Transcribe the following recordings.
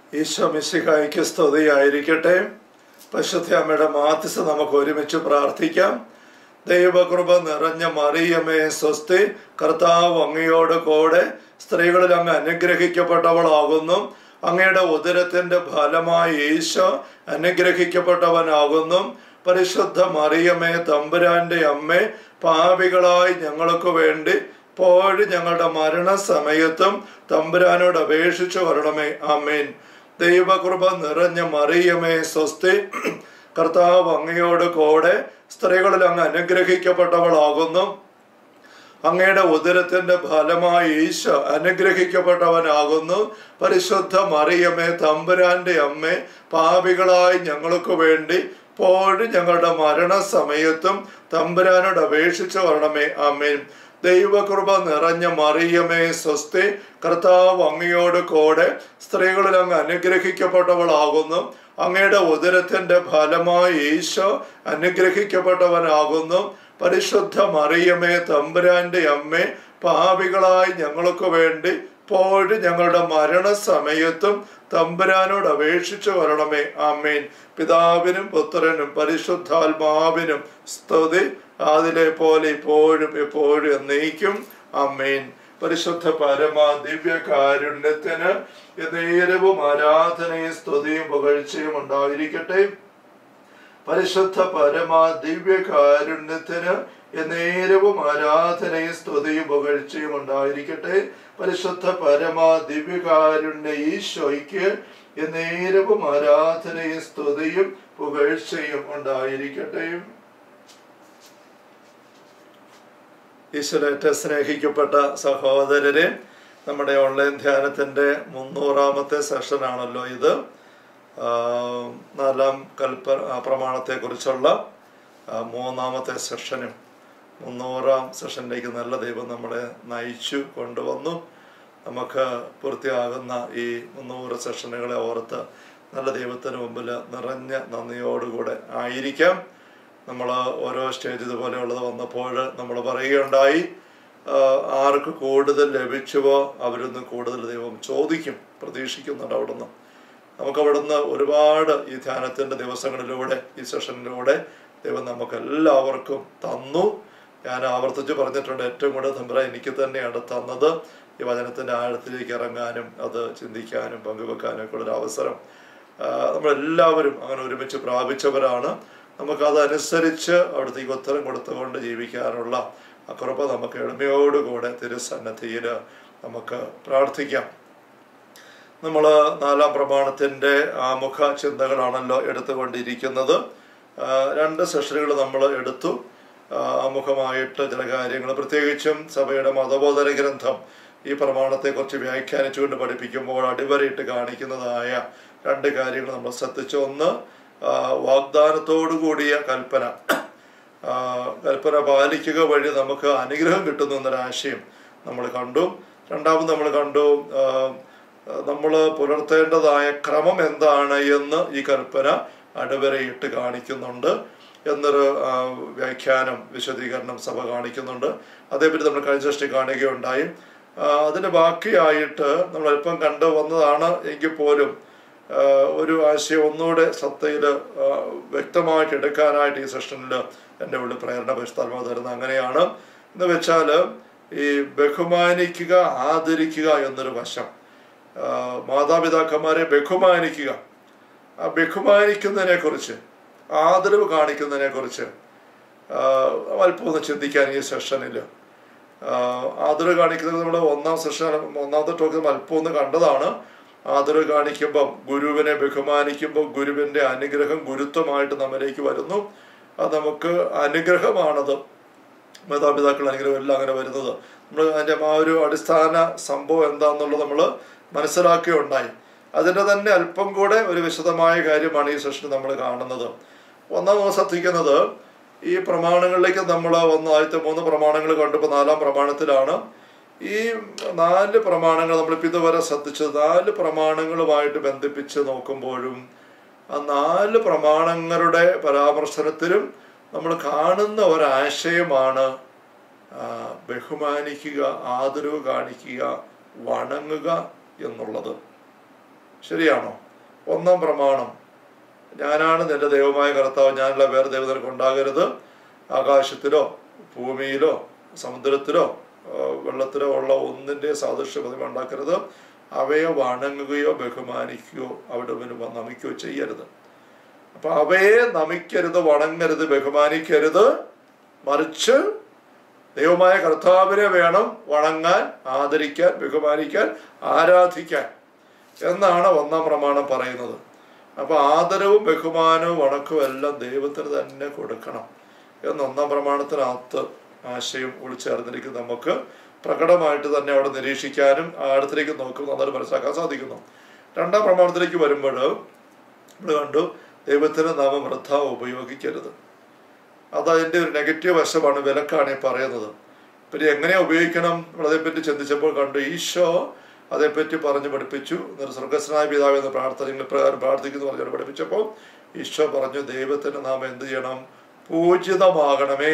ഈശോ മിശിഹായ്ക്ക് സ്തുതിയായിരിക്കട്ടെ പരിശുദ്ധ അമ്മയുടെ മാധ്യസ്ഥ നമുക്ക് ഒരുമിച്ച് പ്രാർത്ഥിക്കാം ദൈവകൃപ നിറഞ്ഞ മറിയമേ സ്വസ്തി കർത്താവ് അങ്ങയോട് കൂടെ സ്ത്രീകളിൽ അങ്ങ് അനുഗ്രഹിക്കപ്പെട്ടവളാകുന്നു അങ്ങയുടെ ഉദരത്തിന്റെ ഫലമായി ഈശോ അനുഗ്രഹിക്കപ്പെട്ടവനാകുന്നു പരിശുദ്ധ മറിയമേ തമ്പുരാന്റെ അമ്മേ പാപികളായി ഞങ്ങൾക്ക് വേണ്ടി ഇപ്പോഴും ഞങ്ങളുടെ മരണസമയത്തും തമ്പുരാനോട് അപേക്ഷിച്ചു വരണമേ ആമേൻ ദൈവകൃപ നിറഞ്ഞ മറിയമേ സ്വസ്തി കർത്താവ് അങ്ങയോട് കൂടെ സ്ത്രീകളിൽ അങ്ങ് അനുഗ്രഹിക്കപ്പെട്ടവളാകുന്നു അങ്ങയുടെ ഉദരത്തിന്റെ ഫലമായി ഈശോ അനുഗ്രഹിക്കപ്പെട്ടവനാകുന്നു പരിശുദ്ധ മറിയമേ തമ്പുരാന്റെ അമ്മേ പാപികളായി ഞങ്ങൾക്ക് വേണ്ടി ഇപ്പോഴും ഞങ്ങളുടെ മരണസമയത്തും തമ്പുരാനോട് അപേക്ഷിച്ചു വരണമേ ആമേൻ ദൈവകൃപ നിറഞ്ഞ മറിയമേ സ്വസ്തി കർത്താവ് അങ്ങയോട് കൂടെ സ്ത്രീകളിൽ അങ്ങ് അനുഗ്രഹിക്കപ്പെട്ടവളാകുന്നു അങ്ങയുടെ ഉദരത്തിന്റെ ഫലമായി ഈശോ അനുഗ്രഹിക്കപ്പെട്ടവനാകുന്നു പരിശുദ്ധ മറിയമേ തമ്പുരാന്റെ അമ്മേ പാപികളായി ഞങ്ങൾക്ക് വേണ്ടി ഇപ്പോഴും ഞങ്ങളുടെ മരണസമയത്തും തമ്പുരാനോട് അപേക്ഷിച്ചു വരണമേ ആമേൻ പിതാവിനും പുത്രനും പരിശുദ്ധാത്മാവിനും സ്തുതി അതിലെ പോലെ ഇപ്പോഴും എപ്പോഴും എന്നേക്കും അമ്മേൻ പരിശുദ്ധ പരമ ദിവ്യ കാരുണ്യത്തിന് നേരവും ആരാധനയും സ്തുതിയും പുകഴ്ചയും ഉണ്ടായിരിക്കട്ടെ പരിശുദ്ധ പരമ ദിവ്യ കാരുണ്യത്തിന് എന്നേരവും ആരാധനയും സ്തുതിയും പുകഴ്ചയും ഉണ്ടായിരിക്കട്ടെ പരിശുദ്ധ പരമ ദിവ്യകാരുണ്യ ഈശോയ്ക്ക് എന്നേരവും ആരാധനയും സ്തുതിയും പുകഴ്ചയും ഉണ്ടായിരിക്കട്ടെ ഈശ്വരേറ്റ സ്നേഹിക്കപ്പെട്ട സഹോദരരെ നമ്മുടെ ഓൺലൈൻ ധ്യാനത്തിൻ്റെ മുന്നൂറാമത്തെ സെഷനാണല്ലോ ഇത് നാലാം കൽപ്പ പ്രമാണത്തെക്കുറിച്ചുള്ള മൂന്നാമത്തെ സെഷനും മുന്നൂറാം സെഷനിലേക്ക് നല്ല ദൈവം നമ്മളെ നയിച്ചു കൊണ്ടുവന്നു നമുക്ക് പൂർത്തിയാകുന്ന ഈ മുന്നൂറ് സെഷനുകളെ ഓർത്ത് നല്ല ദൈവത്തിന് മുമ്പിൽ നിറഞ്ഞ നന്ദിയോടുകൂടെ ആയിരിക്കാം നമ്മൾ ഓരോ സ്റ്റേജ് ഇതുപോലെയുള്ളത് വന്നപ്പോൾ നമ്മൾ പറയുകയുണ്ടായി ആർക്ക് കൂടുതൽ ലഭിച്ചുവോ അവരൊന്നും കൂടുതൽ ദൈവം ചോദിക്കും പ്രതീക്ഷിക്കുന്നുണ്ട് അവിടുന്ന് നമുക്ക് അവിടുന്ന് ഒരുപാട് ഈ ധ്യാനത്തിൻ്റെ ദിവസങ്ങളിലൂടെ ഈ സെഷനിലൂടെ ദൈവം നമുക്ക് എല്ലാവർക്കും തന്നു ഞാൻ ആവർത്തിച്ച് പറഞ്ഞിട്ടുണ്ട് ഏറ്റവും കൂടുതൽ തമ്പ്ര എനിക്ക് തന്നെയാണ് തന്നത് ഈ വചനത്തിൻ്റെ ആഴത്തിലേക്ക് ഇറങ്ങാനും അത് ചിന്തിക്കാനും പങ്കുവെക്കാനും ഒക്കെ ഉള്ളൊരു അവസരം നമ്മളെല്ലാവരും അങ്ങനെ ഒരുമിച്ച് പ്രാപിച്ചവരാണ് നമുക്കതനുസരിച്ച് അവിടത്തേക്ക് ഉത്തരം കൊടുത്തുകൊണ്ട് ജീവിക്കാനുള്ള അക്കുറപ്പ് നമുക്ക് എളിമയോടുകൂടെ തിരുസന്നദ്ധിയിൽ നമുക്ക് പ്രാർത്ഥിക്കാം നമ്മൾ നാലാം പ്രമാണത്തിൻ്റെ ആമുഖ ചിന്തകളാണല്ലോ എടുത്തുകൊണ്ടിരിക്കുന്നത് രണ്ട് സെഷനുകൾ നമ്മൾ എടുത്തു ആമുഖമായിട്ട് ചില കാര്യങ്ങൾ പ്രത്യേകിച്ചും സഭയുടെ മതബോധന ഗ്രന്ഥം ഈ പ്രമാണത്തെക്കുറിച്ച് വ്യാഖ്യാനിച്ചുകൊണ്ട് പഠിപ്പിക്കുമ്പോൾ അടിവരയിട്ട് കാണിക്കുന്നതായ രണ്ട് കാര്യങ്ങൾ നമ്മൾ ശ്രദ്ധിച്ചു ഒന്ന് വാഗ്ദാനത്തോടു കൂടിയ കൽപ്പന കൽപ്പന പാലിക്കുക വഴി നമുക്ക് അനുഗ്രഹം കിട്ടുന്നു എന്നൊരാശയം നമ്മൾ കണ്ടു രണ്ടാമത് നമ്മൾ കണ്ടു നമ്മൾ പുലർത്തേണ്ടതായ ക്രമം എന്താണ് എന്ന് ഈ കൽപ്പന അടിവരയിട്ട് കാണിക്കുന്നുണ്ട് എന്നൊരു വ്യാഖ്യാനം വിശദീകരണം സഭ കാണിക്കുന്നുണ്ട് അതേപറ്റി നമ്മൾ കഴിഞ്ഞ സൃഷ്ടി കാണുകയുണ്ടായി അതിൻ്റെ ബാക്കിയായിട്ട് നമ്മൾ അല്പം കണ്ടു വന്നതാണ് എങ്കിൽ പോലും ഒരു ആശയം ഒന്നുകൂടെ സത്തയിൽ വ്യക്തമായിട്ട് എടുക്കാനായിട്ട് ഈ സെഷനിൽ എൻ്റെ ഉള്ളിൽ പ്രേരണ പരിസ്ഥാത്മാവ് തരുന്നത് അങ്ങനെയാണ് എന്ന് വെച്ചാൽ ഈ ബഹുമാനിക്കുക ആദരിക്കുക എന്നൊരു വശം മാതാപിതാക്കന്മാരെ ബഹുമാനിക്കുക ആ ബഹുമാനിക്കുന്നതിനെ കുറിച്ച് ആദരവ് കാണിക്കുന്നതിനെ കുറിച്ച് അല്പം ഒന്ന് ചിന്തിക്കാൻ ഈ സെഷനിൽ ആദരവ് കാണിക്കുന്നത് നമ്മൾ ഒന്നാം സെഷൻ ഒന്നാമത്തെ ടോക്ക് അല്പം ഒന്ന് കണ്ടതാണ് ആദരവ് കാണിക്കുമ്പം ഗുരുവിനെ ബഹുമാനിക്കുമ്പോൾ ഗുരുവിൻ്റെ അനുഗ്രഹം ഗുരുത്വമായിട്ട് നമ്മിലേക്ക് വരുന്നു അത് നമുക്ക് അനുഗ്രഹമാണത് മാതാപിതാക്കൾ അനുഗ്രഹം എല്ലാം അങ്ങനെ വരുന്നത് നമ്മൾ അതിൻ്റെ ആ ഒരു അടിസ്ഥാന സംഭവം എന്താണെന്നുള്ളത് നമ്മൾ മനസ്സിലാക്കുകയുണ്ടായി അതിൻ്റെ തന്നെ അല്പം കൂടെ ഒരു വിശദമായ കാര്യമാണ് ഈ സെഷനിൽ നമ്മൾ കാണുന്നത് ഒന്നാം നമ്മൾ ശ്രദ്ധിക്കുന്നത് ഈ പ്രമാണങ്ങളിലേക്ക് നമ്മൾ വന്ന ആദ്യത്തെ മൂന്ന് പ്രമാണങ്ങൾ കണ്ടപ്പോൾ നാലാം പ്രമാണത്തിലാണ് ഈ നാല് പ്രമാണങ്ങൾ നമ്മളിപ്പോൾ ഇതുവരെ ശ്രദ്ധിച്ചത് നാല് പ്രമാണങ്ങളുമായിട്ട് ബന്ധിപ്പിച്ച് നോക്കുമ്പോഴും ആ നാല് പ്രമാണങ്ങളുടെ പരാമർശനത്തിലും നമ്മൾ കാണുന്ന ഒരാശയമാണ് ബഹുമാനിക്കുക ആദരവ് കാണിക്കുക വണങ്ങുക എന്നുള്ളത് ശരിയാണോ ഒന്നാം പ്രമാണം ഞാനാണ് നിന്റെ ദൈവമായ കർത്താവ് ഞാനുള്ള വേറെ ദൈവം നിനക്ക് ഉണ്ടാകരുത് ആകാശത്തിലോ ഭൂമിയിലോ സമുദ്രത്തിലോ ആ, വെള്ളത്തിലോ ഉള്ള ഒന്നിൻ്റെ സാദൃശ്യ പ്രതിമ ഉണ്ടാക്കരുത് അവയെ വണങ്ങുകയോ ബഹുമാനിക്കുകയോ അവിടെ മുന്നിൽ വന്ന് നമിക്കുകയോ ചെയ്യരുത് അപ്പൊ അവയെ നമിക്കരുത് വണങ്ങരുത് ബഹുമാനിക്കരുത് മറിച്ച് ദൈവമായ കർത്താവിനെ വേണം വണങ്ങാൻ ആദരിക്കാൻ ബഹുമാനിക്കാൻ ആരാധിക്കാൻ എന്നാണ് ഒന്നാം പ്രമാണം പറയുന്നത് അപ്പൊ ആദരവും ബഹുമാനവും വണക്കവും എല്ലാം ദൈവത്തിന് തന്നെ കൊടുക്കണം എന്ന് ഒന്നാം പ്രമാണത്തിനകത്ത് ആശയം ഉൾച്ചേർന്നിരിക്കും നമുക്ക് പ്രകടമായിട്ട് തന്നെ അവിടെ നിരീക്ഷിക്കാനും ആ അടുത്തേക്ക് നോക്കും നന്നായിട്ട് മനസ്സിലാക്കാൻ സാധിക്കുന്നു രണ്ടാം പ്രമാണത്തിലേക്ക് വരുമ്പോൾ നമ്മൾ കണ്ടു ദൈവത്തിന് നാമം വൃദ്ധ ഉപയോഗിക്കരുത് അത് അതിൻ്റെ ഒരു നെഗറ്റീവ് വശമാണ് വിലക്കാണ് ഈ പറയുന്നത് പിന്നെ എങ്ങനെ ഉപയോഗിക്കണം അതേപ്പറ്റി ചിന്തിച്ചപ്പോൾ കണ്ടു ഈശോ അതേപ്പറ്റി പറഞ്ഞു പഠിപ്പിച്ചു എന്നിട്ട് സ്വർഗസ്നായ പിതാവ് എന്ന പ്രാർത്ഥന പ്രകാരം പ്രാർത്ഥിക്കുന്നു പറഞ്ഞു പഠിപ്പിച്ചപ്പോൾ ഈശോ പറഞ്ഞു ദൈവത്തിന് നാം എന്ത് ചെയ്യണം പൂജിതമാകണമേ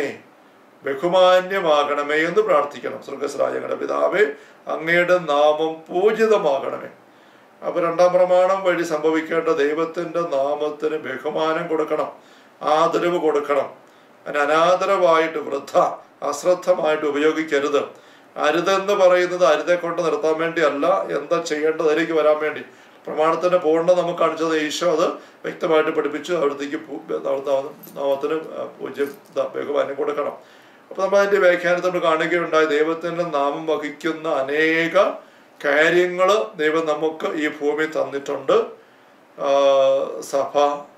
ബഹുമാന്യമാകണമേ എന്ന് പ്രാർത്ഥിക്കണം സ്വർഗസ്നായ ഞങ്ങളുടെ പിതാവേ അങ്ങയുടെ നാമം പൂജിതമാകണമേ അപ്പൊ രണ്ടാം പ്രമാണം വഴി സംഭവിക്കേണ്ട ദൈവത്തിന്റെ നാമത്തിന് ബഹുമാനം കൊടുക്കണം ആദരവ് കൊടുക്കണം അതിന് അനാദരവായിട്ട് വൃദ്ധ അശ്രദ്ധമായിട്ട് ഉപയോഗിക്കരുത് അരുതെന്ന് പറയുന്നത് അരുതെ കൊണ്ട് നിർത്താൻ വേണ്ടി അല്ല എന്താ ചെയ്യേണ്ടത് അതിലേക്ക് വരാൻ വേണ്ടി പ്രമാണത്തിന്റെ പൂർണ്ണ നമുക്ക് കാണിച്ചത് ഈശോ അത് വ്യക്തമായിട്ട് പഠിപ്പിച്ചു അവിടത്തേക്ക് പൂ- നാമ- നാമത്തിന് പൂജ്യം ദ- ബഹുമാനം കൊടുക്കണം അപ്പൊ നമ്മൾ അതിന്റെ വ്യാഖ്യാനത്തിൽ നമ്മൾ കാണുകയുണ്ടായി ദൈവത്തിന്റെ നാമം വഹിക്കുന്ന അനേക കാര്യങ്ങൾ ദൈവം നമുക്ക് ഈ ഭൂമി തന്നിട്ടുണ്ട് ആ, സഭ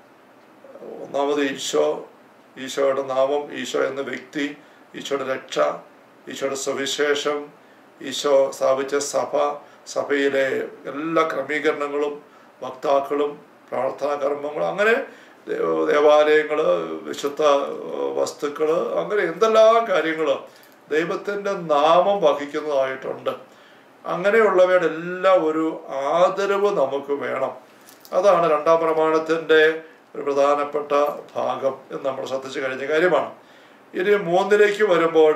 ഒന്നാമത് ഈശോ ഈശോയുടെ നാമം ഈശോ എന്ന വ്യക്തി ഈശോയുടെ രക്ഷ ഈശോയുടെ സുവിശേഷം ഈശോ സ്ഥാപിച്ച സഭ സഭയിലെ എല്ലാ ക്രമീകരണങ്ങളും വക്താക്കളും പ്രാർത്ഥനാ കർമ്മങ്ങളും അങ്ങനെ ദേ- ദേവാലയങ്ങള് വിശുദ്ധ വസ്തുക്കൾ അങ്ങനെ എന്തെല്ലാം കാര്യങ്ങൾ ദൈവത്തിൻ്റെ നാമം വഹിക്കുന്നതായിട്ടുണ്ട് അങ്ങനെയുള്ളവയുടെ എല്ലാം ഒരു ആദരവ് നമുക്ക് വേണം അതാണ് രണ്ടാം പ്രമാണത്തിൻ്റെ ഒരു പ്രധാനപ്പെട്ട ഭാഗം എന്ന് നമ്മൾ ശ്രദ്ധിച്ചു കഴിഞ്ഞ കാര്യമാണ് ഇനി മൂന്നിലേക്ക് വരുമ്പോൾ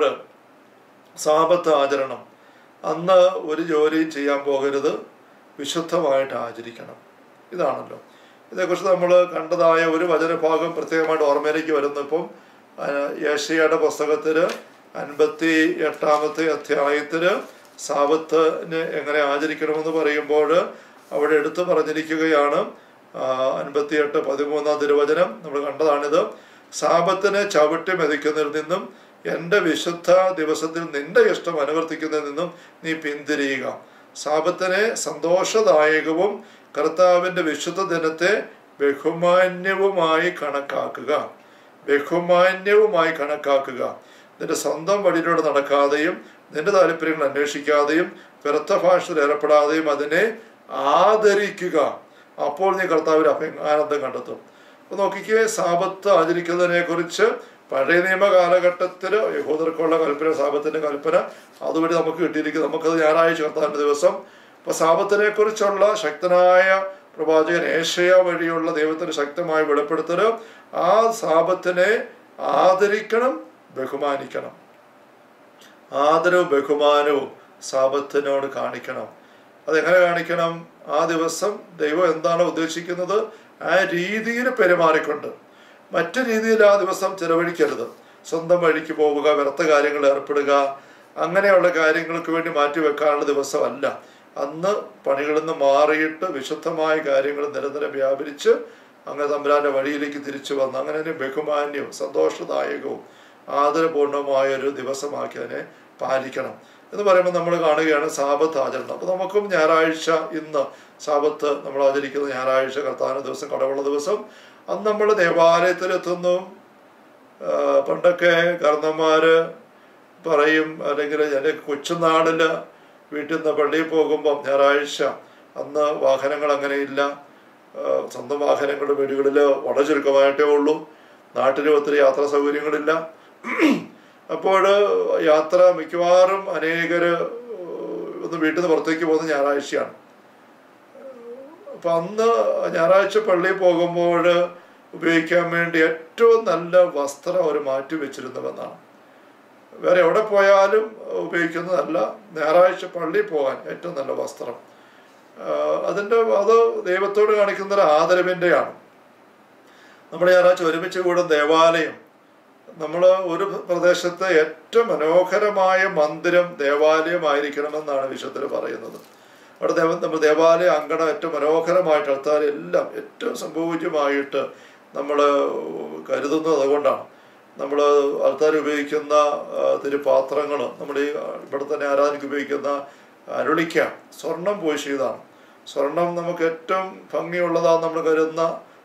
സാപത്ത് ആചരണം അന്ന് ഒരു ജോലിയും ചെയ്യാൻ പോകരുത് വിശുദ്ധമായിട്ട് ആചരിക്കണം ഇതാണല്ലോ ഇതേക്കുറിച്ച് നമ്മൾ കണ്ടതായ ഒരു വചനഭാഗം പ്രത്യേകമായിട്ട് ഓർമ്മയിലേക്ക് വരുന്നു ഇപ്പം ഏഷ്യയുടെ പുസ്തകത്തിൽ അൻപത്തി എട്ടാമത്തെ അധ്യായത്തിൽ സാപത്തിന് എങ്ങനെ ആചരിക്കണമെന്ന് പറയുമ്പോൾ അവിടെ എടുത്തു പറഞ്ഞിരിക്കുകയാണ് അൻപത്തി എട്ട് പതിമൂന്നാം തിരുവചനം നമ്മൾ കണ്ടതാണിത് സാപത്തിനെ ചവിട്ടി മെതിക്കുന്നതിൽ നിന്നും എൻ്റെ വിശുദ്ധ ദിവസത്തിൽ നിന്റെ ഇഷ്ടം അനുവർത്തിക്കുന്നതിൽ നിന്നും നീ പിന്തിരിയുക സാപത്തിനെ സന്തോഷദായകവും കർത്താവിൻ്റെ വിശുദ്ധ ദിനത്തെ ബഹുമാന്യവുമായി കണക്കാക്കുക ബഹുമാന്യവുമായി കണക്കാക്കുക നിന്റെ സ്വന്തം വഴിയിലൂടെ നടക്കാതെയും നിന്റെ താല്പര്യങ്ങൾ അന്വേഷിക്കാതെയും വ്യർത്ഥ ഭാഷയിൽ ഏർപ്പെടാതെയും അതിനെ ആദരിക്കുക അപ്പോൾ നീ കർത്താവിന് അഭ ആനന്ദം കണ്ടെത്തും അപ്പൊ നോക്കിക്കേ സാപത്ത് ആചരിക്കുന്നതിനെ കുറിച്ച് പഴയ നിയമ കാലഘട്ടത്തിൽ യഹൂദർക്കുള്ള കൽപ്പന സാപത്തിന്റെ കൽപ്പന അതുവഴി നമുക്ക് കിട്ടിയിരിക്കും നമുക്കത് ഞായറാഴ്ച കർത്താവിന്റെ ദിവസം അപ്പൊ സാപത്തിനെ കുറിച്ചുള്ള ശക്തനായ പ്രവാചകൻ ഏഷ്യ വഴിയുള്ള ദൈവത്തിന് ശക്തമായ വെളിപ്പെടുത്തൽ ആ സാപത്തിനെ ആദരിക്കണം ബഹുമാനിക്കണം ആദരവും ബഹുമാനവും സാപത്തിനോട് കാണിക്കണം അതെങ്ങനെ കാണിക്കണം ആ ദിവസം ദൈവം എന്താണ് ഉദ്ദേശിക്കുന്നത് ആ രീതിയിൽ പെരുമാറിക്കൊണ്ട് മറ്റു രീതിയിൽ ആ ദിവസം ചിലവഴിക്കരുത് സ്വന്തം വഴിക്ക് പോവുക വ്യർത്ഥ കാര്യങ്ങളിൽ ഏർപ്പെടുക അങ്ങനെയുള്ള കാര്യങ്ങൾക്ക് വേണ്ടി മാറ്റിവെക്കാനുള്ള ദിവസമല്ല അന്ന് പണികളിൽ നിന്ന് മാറിയിട്ട് വിശുദ്ധമായ കാര്യങ്ങൾ നിരന്തരം വ്യാപരിച്ച് അങ്ങനെ തമ്പുരാന്റെ വഴിയിലേക്ക് തിരിച്ചു വന്ന് അങ്ങനെ അതിനെ ബഹുമാന്യവും സന്തോഷദായകവും ആദരപൂർണമായ ഒരു ദിവസമാക്കി അതിനെ പാലിക്കണം എന്ന് പറയുമ്പോൾ നമ്മൾ കാണുകയാണ് സാപത്ത് ആചരണം അപ്പോൾ നമുക്കും ഞായറാഴ്ച ഇന്ന് സാപത്ത് നമ്മൾ ആചരിക്കുന്ന ഞായറാഴ്ച കർത്താന ദിവസം കടവുള്ള ദിവസം അന്ന് നമ്മൾ ദേവാലയത്തിലെത്തുന്നു ആ, പണ്ടൊക്കെ കർണന്മാര് പറയും അല്ലെങ്കിൽ എൻ്റെ കൊച്ചുനാളില് വീട്ടിൽ നിന്ന് പള്ളിയിൽ പോകുമ്പം ഞായറാഴ്ച അന്ന് വാഹനങ്ങൾ അങ്ങനെയില്ല ആ, സ്വന്തം വാഹനങ്ങൾ വീടുകളിൽ വളരെ ചുരുക്കമായിട്ടേ ഉള്ളൂ നാട്ടിലും ഒത്തിരി യാത്രാ സൗകര്യങ്ങളില്ല അപ്പോൾ യാത്ര മിക്കവാറും അനേകര് ഒന്ന് വീട്ടിൽ നിന്ന് പുറത്തേക്ക് പോകുന്നത് ഞായറാഴ്ചയാണ് അപ്പം അന്ന് ഞായറാഴ്ച പള്ളിയിൽ പോകുമ്പോൾ ഉപയോഗിക്കാൻ വേണ്ടി ഏറ്റവും നല്ല വസ്ത്രം അവർ മാറ്റി വെച്ചിരുന്നുവെന്നാണ് വേറെ എവിടെ പോയാലും ഉപയോഗിക്കുന്നതല്ല ഞായറാഴ്ച പള്ളിയിൽ പോകാൻ ഏറ്റവും നല്ല വസ്ത്രം അതിൻ്റെ അത് ദൈവത്തോട് കാണിക്കുന്ന ഒരു ആദരവിൻ്റെയാണ് നമ്മൾ ഞായറാഴ്ച ഒരുമിച്ച് കൂടും ദേവാലയം നമ്മൾ ഒരു പ്രദേശത്തെ ഏറ്റവും മനോഹരമായ മന്ദിരം ദേവാലയമായിരിക്കണമെന്നാണ് വിശുദ്ധർ പറയുന്നത് അവിടെ ദേവ നമ്മൾ ദേവാലയ അങ്കണം ഏറ്റവും മനോഹരമായിട്ട് ആൾക്കാർ എല്ലാം ഏറ്റവും സംഭവിച്ചുമായിട്ട് നമ്മൾ കരുതുന്നത് അതുകൊണ്ടാണ് നമ്മൾ ആൾക്കാർ ഉപയോഗിക്കുന്ന തിരുപാത്രങ്ങൾ നമ്മൾ ഈ ഇവിടെ തന്നെ ആരാധനയ്ക്ക് ഉപയോഗിക്കുന്ന അരുളിക്ക സ്വർണം പൂശിയതാണ് സ്വർണം നമുക്ക് ഏറ്റവും ഭംഗിയുള്ളതാണ് നമ്മൾ കരുതുന്ന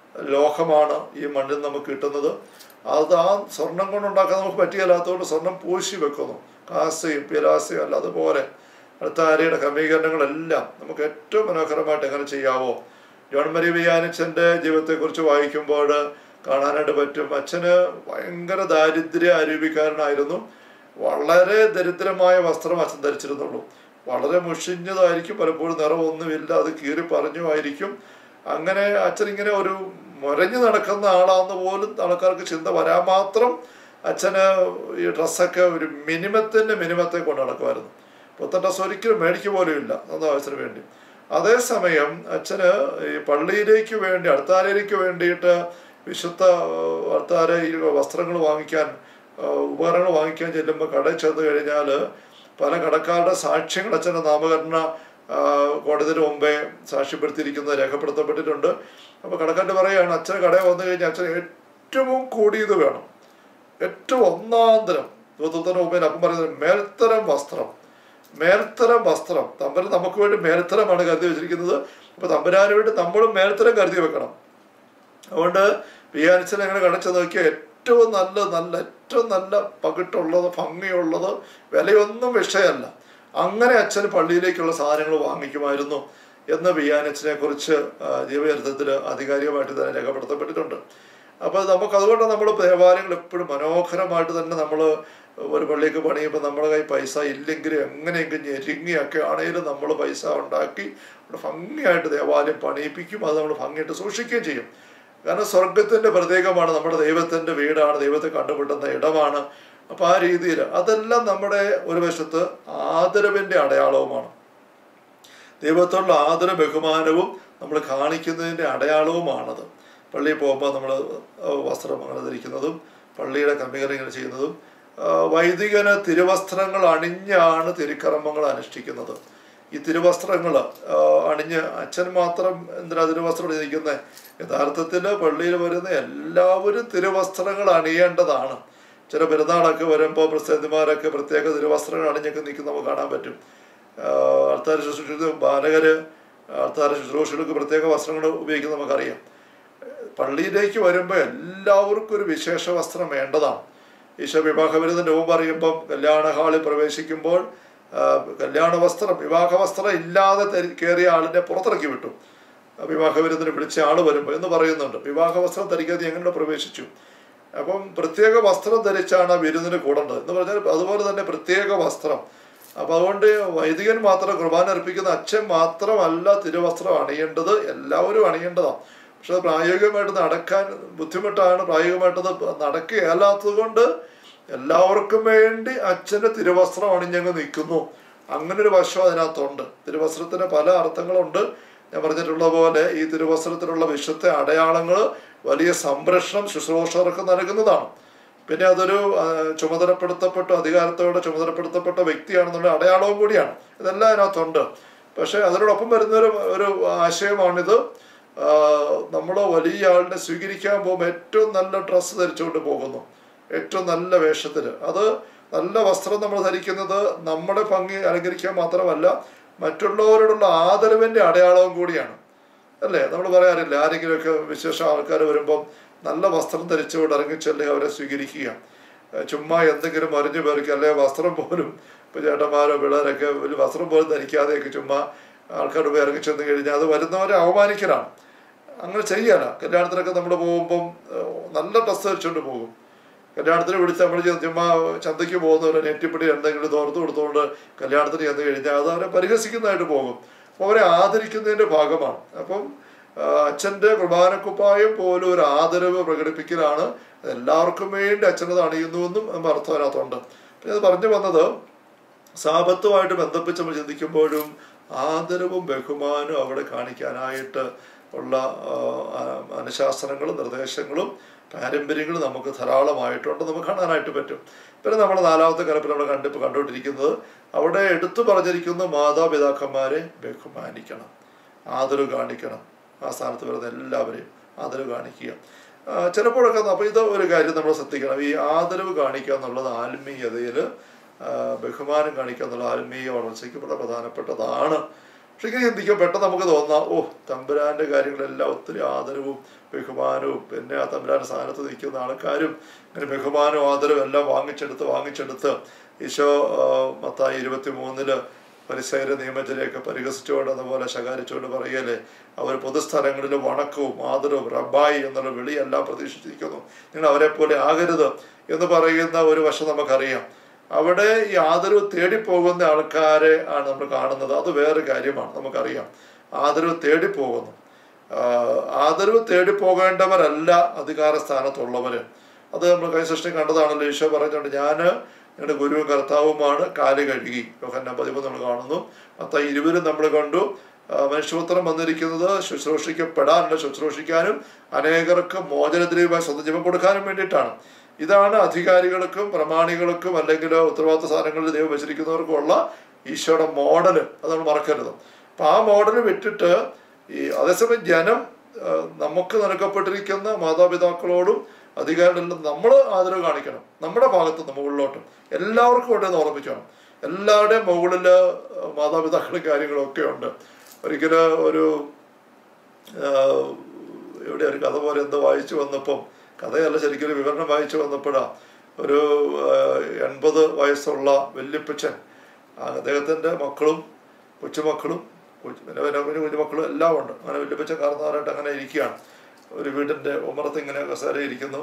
ലോഹമാണ് ഈ മണ്ണിൽ നമുക്ക് കിട്ടുന്നത് അത് ആ സ്വർണം കൊണ്ടുണ്ടാക്കാൻ നമുക്ക് പറ്റിയല്ലാത്തതുകൊണ്ട് സ്വർണം പൂശി വെക്കുന്നു കാസയും പിലാസയും അല്ല അതുപോലെ അടുത്ത ആരയുടെ ക്രമീകരണങ്ങളെല്ലാം നമുക്ക് ഏറ്റവും മനോഹരമായിട്ട് എങ്ങനെ ചെയ്യാവോ ജോൺ മരി വിയാനിച്ചൻ്റെ ജീവിതത്തെക്കുറിച്ച് വായിക്കുമ്പോൾ കാണാനായിട്ട് പറ്റും അച്ഛന് ഭയങ്കര ദാരിദ്ര്യ അരൂപിക്കാരനായിരുന്നു വളരെ ദരിദ്രമായ വസ്ത്രം അച്ഛൻ ധരിച്ചിരുന്നുള്ളൂ വളരെ മുഷിഞ്ഞതായിരിക്കും പലപ്പോഴും നിറമൊന്നുമില്ല അത് കീറി പറഞ്ഞുമായിരിക്കും അങ്ങനെ അച്ഛൻ ഇങ്ങനെ ഒരു മുരഞ്ഞു നടക്കുന്ന ആളാന്ന് പോലും ആൾക്കാർക്ക് ചിന്ത വരാൻ മാത്രം അച്ഛന് ഈ ഡ്രസ്സൊക്കെ ഒരു മിനിമത്തിൻ്റെ മിനിമത്തെ കൊണ്ട് നടക്കുമായിരുന്നു പുത്തൻ ഡ്രസ്സ് ഒരിക്കലും മേടിക്ക് പോലും ഇല്ല സ്വന്തം ആവശ്യത്തിന് വേണ്ടി അതേസമയം അച്ഛന് ഈ പള്ളിയിലേക്ക് വേണ്ടി അടുത്താരയിലേക്ക് വേണ്ടിയിട്ട് വിശുദ്ധ അടുത്താര ഈ വസ്ത്രങ്ങൾ വാങ്ങിക്കാൻ ഉപകരണങ്ങൾ വാങ്ങിക്കാൻ ചെല്ലുമ്പോൾ കടയിൽ ചെന്ന് കഴിഞ്ഞാൽ പല കടക്കാരുടെ സാക്ഷ്യങ്ങൾ അച്ഛൻ്റെ നാമകരണ കോടതിന് മുമ്പേ സാക്ഷ്യപ്പെടുത്തിയിരിക്കുന്നത് രേഖപ്പെടുത്തപ്പെട്ടിട്ടുണ്ട് അപ്പോൾ കടക്കാരൻ്റെ പറയുകയാണ് അച്ഛൻ കടയിൽ വന്നു കഴിഞ്ഞാൽ അച്ഛൻ ഏറ്റവും കൂടിയത് വേണം ഏറ്റവും ഒന്നാന്തരം ദൂതത്തിന് മുമ്പേ അപ്പം പറയുന്നത് മേൽത്തരം വസ്ത്രം മേൽത്തരം വസ്ത്രം തമ്പര് നമുക്ക് വേണ്ടി മേൽത്തരമാണ് കരുതി വെച്ചിരിക്കുന്നത് അപ്പോൾ തമ്പുരാന് വേണ്ടി നമ്മളും മേൽത്തരം കരുതി വെക്കണം അതുകൊണ്ട് പിയാനിച്ചൻ എങ്ങനെ കടച്ചു നോക്കിയാൽ ഏറ്റവും നല്ല നല്ല ഏറ്റവും നല്ല പകിട്ടുള്ളത് ഭംഗിയുള്ളത് വിലയൊന്നും വിഷയമല്ല അങ്ങനെ അച്ഛൻ പള്ളിയിലേക്കുള്ള സാധനങ്ങൾ വാങ്ങിക്കുമായിരുന്നു എന്ന് പിയാനിച്ചനെ കുറിച്ച് ജീവചരിത്രത്തിൽ ആധികാരികമായിട്ട് തന്നെ രേഖപ്പെടുത്തപ്പെട്ടിട്ടുണ്ട് അപ്പോൾ നമുക്ക് അതുകൊണ്ട് നമ്മൾ ദേവാലയങ്ങൾ എപ്പോഴും മനോഹരമായിട്ട് തന്നെ നമ്മൾ ഒരു പള്ളിക്ക് പണിയുമ്പോൾ നമ്മുടെ കയ്യിൽ പൈസ ഇല്ലെങ്കിലും എങ്ങനെയെങ്കിലും ഞെരുങ്ങിയൊക്കെ ആണെങ്കിലും നമ്മൾ പൈസ ഉണ്ടാക്കി ഭംഗിയായിട്ട് ദേവാലയം പണിയിപ്പിക്കും അത് നമ്മൾ ഭംഗിയായിട്ട് സൂക്ഷിക്കുകയും ചെയ്യും കാരണം സ്വർഗത്തിൻ്റെ പ്രത്യേകമാണ് നമ്മുടെ ദൈവത്തിൻ്റെ വീടാണ് ദൈവത്തെ കണ്ടുപിട്ടുന്ന ഇടമാണ് അപ്പം ആ രീതിയിൽ അതെല്ലാം നമ്മുടെ ഒരു വശത്ത് ആദരവിൻ്റെ അടയാളവുമാണ് ദൈവത്തോടുള്ള ആദര ബഹുമാനവും നമ്മൾ കാണിക്കുന്നതിൻ്റെ അടയാളവുമാണത് പള്ളിയിൽ പോകുമ്പോൾ നമ്മൾ വസ്ത്രം അങ്ങനെ ധരിക്കുന്നതും പള്ളിയുടെ ക്രമീകരണങ്ങൾ ചെയ്യുന്നതും വൈദികന് തിരുവസ്ത്രങ്ങൾ അണിഞ്ഞാണ് തിരുക്കർമ്മങ്ങൾ അനുഷ്ഠിക്കുന്നത് ഈ തിരുവസ്ത്രങ്ങൾ അണിഞ്ഞ് അച്ഛൻ മാത്രം എന്തിനാ തിരുവസ്ത്രം ധരിക്കുന്നത് യഥാർത്ഥത്തിൽ പള്ളിയിൽ വരുന്ന എല്ലാവരും തിരുവസ്ത്രങ്ങൾ അണിയേണ്ടതാണ് ചില പെരുന്നാളൊക്കെ വരുമ്പോൾ പ്രസിദ്ധന്മാരൊക്കെ പ്രത്യേക തിരുവസ്ത്രങ്ങൾ അണിഞ്ഞൊക്കെ നിൽക്കുന്ന നമുക്ക് കാണാൻ പറ്റും ആൾത്താര ശുശ്രൂഷ ബാലകര് ആൾത്താര ശുശ്രൂഷകൾക്ക് പ്രത്യേക വസ്ത്രങ്ങൾ ഉപയോഗിക്കുന്നത് നമുക്കറിയാം പള്ളിയിലേക്ക് വരുമ്പോൾ എല്ലാവർക്കും ഒരു വിശേഷ വസ്ത്രം വേണ്ടതാണ് ഈശോ വിവാഹവിരുദ്ധൻ്റെ മുമ്പ് പറയുമ്പം കല്യാണ ഹാളിൽ പ്രവേശിക്കുമ്പോൾ കല്യാണ വസ്ത്രം വിവാഹ വസ്ത്രം ഇല്ലാതെ കയറിയ ആളിനെ പുറത്തിറക്കി വിട്ടു വിവാഹവിരുദ്ധന് വിളിച്ച ആൾ വരുമ്പോൾ എന്ന് പറയുന്നുണ്ട് വിവാഹ വസ്ത്രം ധരിക്കാതെ എങ്ങനെ പ്രവേശിച്ചു അപ്പം പ്രത്യേക വസ്ത്രം ധരിച്ചാണ് ആ വിരുന്നിന് കൂടേണ്ടത് എന്ന് പറഞ്ഞാൽ അതുപോലെ തന്നെ പ്രത്യേക വസ്ത്രം അപ്പം അതുകൊണ്ട് വൈദികൻ മാത്രം കുർബാന അർപ്പിക്കുന്ന അച്ഛൻ മാത്രമല്ല തിരുവസ്ത്രം അണിയേണ്ടത് എല്ലാവരും അണിയേണ്ടതാണ് പക്ഷെ അത് പ്രായോഗികമായിട്ട് നടക്കാൻ ബുദ്ധിമുട്ടാണ് പ്രായോഗികമായിട്ടത് നടക്കുകയല്ലാത്തത് കൊണ്ട് എല്ലാവർക്കും വേണ്ടി അച്ഛൻ്റെ തിരുവസ്ത്രം അണിഞ്ഞങ്ങ് നിൽക്കുന്നു അങ്ങനെ ഒരു വശം അതിനകത്തുണ്ട് തിരുവസ്ത്രത്തിന് പല അർത്ഥങ്ങളുണ്ട് ഞാൻ പറഞ്ഞിട്ടുള്ള പോലെ ഈ തിരുവസ്ത്രത്തിലുള്ള വിശുദ്ധ അടയാളങ്ങൾ വലിയ സംരക്ഷണം ശുശ്രൂഷകർക്ക് നൽകുന്നതാണ് പിന്നെ അതൊരു ചുമതലപ്പെടുത്തപ്പെട്ട അധികാരത്തോടെ ചുമതലപ്പെടുത്തപ്പെട്ട വ്യക്തിയാണെന്നുള്ള അടയാളവും കൂടിയാണ് ഇതെല്ലാം അതിനകത്തുണ്ട് പക്ഷേ അതിനോടൊപ്പം വരുന്നൊരു ഒരു ആശയമാണിത് നമ്മൾ വലിയ ആളിനെ സ്വീകരിക്കാൻ പോകുമ്പോൾ ഏറ്റവും നല്ല ഡ്രസ്സ് ധരിച്ചുകൊണ്ട് പോകുന്നു ഏറ്റവും നല്ല വേഷത്തിൽ അത് നല്ല വസ്ത്രം നമ്മൾ ധരിക്കുന്നത് നമ്മുടെ ഭംഗി അലങ്കരിക്കാൻ മാത്രമല്ല മറ്റുള്ളവരോടുള്ള ആദരവിൻ്റെ അടയാളവും കൂടിയാണ് അല്ലേ നമ്മൾ പറയാറില്ല ആരെങ്കിലുമൊക്കെ വിശേഷ ആൾക്കാർ വരുമ്പം നല്ല വസ്ത്രം ധരിച്ചുകൊണ്ട് ഇറങ്ങിച്ചെല്ലുക അവരെ സ്വീകരിക്കുക ചുമ്മാ എന്തെങ്കിലും മറിഞ്ഞു പേർക്ക് അല്ലെ വസ്ത്രം പോലും ഇപ്പോൾ ചേട്ടന്മാരോ പിള്ളേരൊക്കെ ഒരു വസ്ത്രം പോലും ധരിക്കാതെയൊക്കെ ചുമ്മാ ആൾക്കാരുടെ പോയി ഇറങ്ങിച്ചെന്ന് കഴിഞ്ഞാൽ അത് വരുന്നവരെ അവമാനിക്കലാണ് അങ്ങനെ ചെയ്യാന കല്യാണത്തിനൊക്കെ നമ്മൾ പോകുമ്പം നല്ല ഡ്രസ്സ് ധരിച്ചുകൊണ്ട് പോകും കല്യാണത്തിന് വിളിച്ച് നമ്മൾ ചുമ്മാ ചന്തയ്ക്ക് പോകുന്നവരെ നെറ്റിപ്പിടി എന്തെങ്കിലും തോർത്ത് കൊടുത്തുകൊണ്ട് കല്യാണത്തിന് ചെന്ന് കഴിഞ്ഞാൽ അത് അവരെ പരിഹസിക്കുന്നതായിട്ട് പോകും അപ്പോൾ അവരെ ആദരിക്കുന്നതിൻ്റെ ഭാഗമാണ് അപ്പം അച്ഛൻ്റെ കുർബാനക്കുപ്പായം പോലും ഒരു ആദരവ് പ്രകടിപ്പിക്കലാണ് എല്ലാവർക്കും വേണ്ടി അച്ഛനത് അണിയുന്നുവെന്നും അർത്ഥം അതിനകത്തുണ്ട് പിന്നെ അത് പറഞ്ഞു വന്നത് സാപത്തുമായിട്ട് ബന്ധപ്പെട്ട് നമ്മൾ ചിന്തിക്കുമ്പോഴും ആദരവും ബഹുമാനവും അവിടെ കാണിക്കാനായിട്ട് ഉള്ള ആ, ആ, അനുശാസനങ്ങളും നിർദ്ദേശങ്ങളും പാരമ്പര്യങ്ങളും നമുക്ക് ധാരാളമായിട്ടുണ്ട് നമുക്ക് കാണാനായിട്ട് പറ്റും പിന്നെ നമ്മൾ നാലാമത്തെ കലപ്പിൽ നമ്മൾ കണ്ടിപ്പോൾ കണ്ടുകൊണ്ടിരിക്കുന്നത് അവിടെ എടുത്തു പറഞ്ഞിരിക്കുന്ന മാതാപിതാക്കന്മാരെ ബഹുമാനിക്കണം ആദരവ് കാണിക്കണം ആ സ്ഥാനത്ത് വരുന്ന എല്ലാവരെയും ആദരവ് കാണിക്കുക ആ, ചിലപ്പോഴൊക്കെ അപ്പോൾ ഇത് ഒരു കാര്യം നമ്മൾ ശ്രദ്ധിക്കണം ഈ ആദരവ് കാണിക്കുക എന്നുള്ളത് ആത്മീയതയിൽ ബഹുമാനം കാണിക്കുക എന്നുള്ള ആത്മീയ വളർച്ചയ്ക്ക് വളരെ പ്രധാനപ്പെട്ടതാണ് പക്ഷെ ഇങ്ങനെ ചിന്തിക്കാൻ പെട്ടെന്ന് നമുക്ക് തോന്നാം ഓ തമ്പുരാന്റെ കാര്യങ്ങളെല്ലാം ഒത്തിരി ആദരവും ബഹുമാനവും പിന്നെ ആ തമ്പുരാന്റെ സ്ഥാനത്ത് നിൽക്കുന്ന ആൾക്കാരും ഇങ്ങനെ ബഹുമാനവും ആദരവും എല്ലാം വാങ്ങിച്ചെടുത്ത് വാങ്ങിച്ചെടുത്ത് ഈശോ ആ, മത്തായി ഇരുപത്തി മൂന്നില് പരിസര നിയമത്തിലേക്ക് പരിഹസിച്ചുകൊണ്ട് അതുപോലെ ശകാരിച്ചുകൊണ്ട് പറയല്ലേ അവർ പൊതുസ്ഥലങ്ങളിൽ വണക്കവും ആദരവും റബ്ബായി എന്നുള്ള വിളിയെല്ലാം പ്രതീക്ഷിച്ചിരിക്കുന്നു നിങ്ങൾ അവരെ പോലെ ആകരുത് എന്ന് പറയുന്ന ഒരു വശം നമുക്കറിയാം അവിടെ ഈ ആദരവ് തേടിപ്പോകുന്ന ആൾക്കാരെ ആണ് നമ്മൾ കാണുന്നത് അത് വേറെ കാര്യമാണ് നമുക്കറിയാം ആദരവ് തേടിപ്പോകുന്നു ആഹ് ആദരവ് തേടിപ്പോകേണ്ടവരല്ല അധികാര സ്ഥാനത്തുള്ളവര് അത് നമ്മൾ കഴിഞ്ഞ സൃഷ്ടി കണ്ടതാണല്ലോ ഈശോ പറഞ്ഞുകൊണ്ട് ഞാൻ ഞങ്ങളുടെ ഗുരുവും കർത്താവുമാണ് കാല് കഴുകി യോഹന്ന പതിമൂന്ന് നമ്മൾ കാണുന്നു അത്ത ഇരുവരും നമ്മൾ കണ്ടു ആ, മനുഷ്യപുത്രം വന്നിരിക്കുന്നത് ശുശ്രൂഷിക്കപ്പെടാനുള്ള ശുശ്രൂഷിക്കാനും അനേകർക്ക് മോചനദ്രവ്യമായി സ്വന്തം ജീവൻ കൊടുക്കാനും വേണ്ടിയിട്ടാണ് ഇതാണ് അധികാരികൾക്കും പ്രമാണികൾക്കും അല്ലെങ്കിൽ ഉത്തരവാദിത്ത സ്ഥാനങ്ങളിൽ ദൈവം വെച്ചിരിക്കുന്നവർക്കും ഉള്ള ഈശോയുടെ മോഡല് അത് നമ്മൾ മറക്കരുത് അപ്പൊ ആ മോഡല് വിട്ടിട്ട് ഈ അതേസമയം ജനം ആ, നമുക്ക് നൽകപ്പെട്ടിരിക്കുന്ന മാതാപിതാക്കളോടും അധികാരികളിലും നമ്മൾ ആദരവ് കാണിക്കണം നമ്മുടെ ഭാഗത്ത് നിന്ന് മുകളിലോട്ടും എല്ലാവർക്കും ഉണ്ടെന്ന് ഓർമ്മിക്കണം എല്ലാവരുടെയും മുകളിൽ മാതാപിതാക്കളും കാര്യങ്ങളും ഒക്കെ ഉണ്ട് ഒരിക്കലും ഒരു ആഹ് എവിടെ ഒരു കഥ പോലെ എന്തോ വായിച്ചു വന്നപ്പം കഥയല്ല ശരിക്കും ഒരു വിവരണം വായിച്ചു വന്നപ്പോഴാ ഒരു ആഹ് എൺപത് വയസ്സുള്ള വല്യപ്പച്ചൻ അദ്ദേഹത്തിൻ്റെ മക്കളും കൊച്ചുമക്കളും കൊച്ചു പിന്നെ പിന്നെ കുഞ്ഞു കുഞ്ഞുമക്കളും എല്ലാം ഉണ്ട് അങ്ങനെ വല്യപ്പച്ചൻ കാരണവരായിട്ട് അങ്ങനെ ഇരിക്കുകയാണ് ഒരു വീടിൻ്റെ ഉമ്മറത്ത് ഇങ്ങനെ കസേര ഇരിക്കുന്നു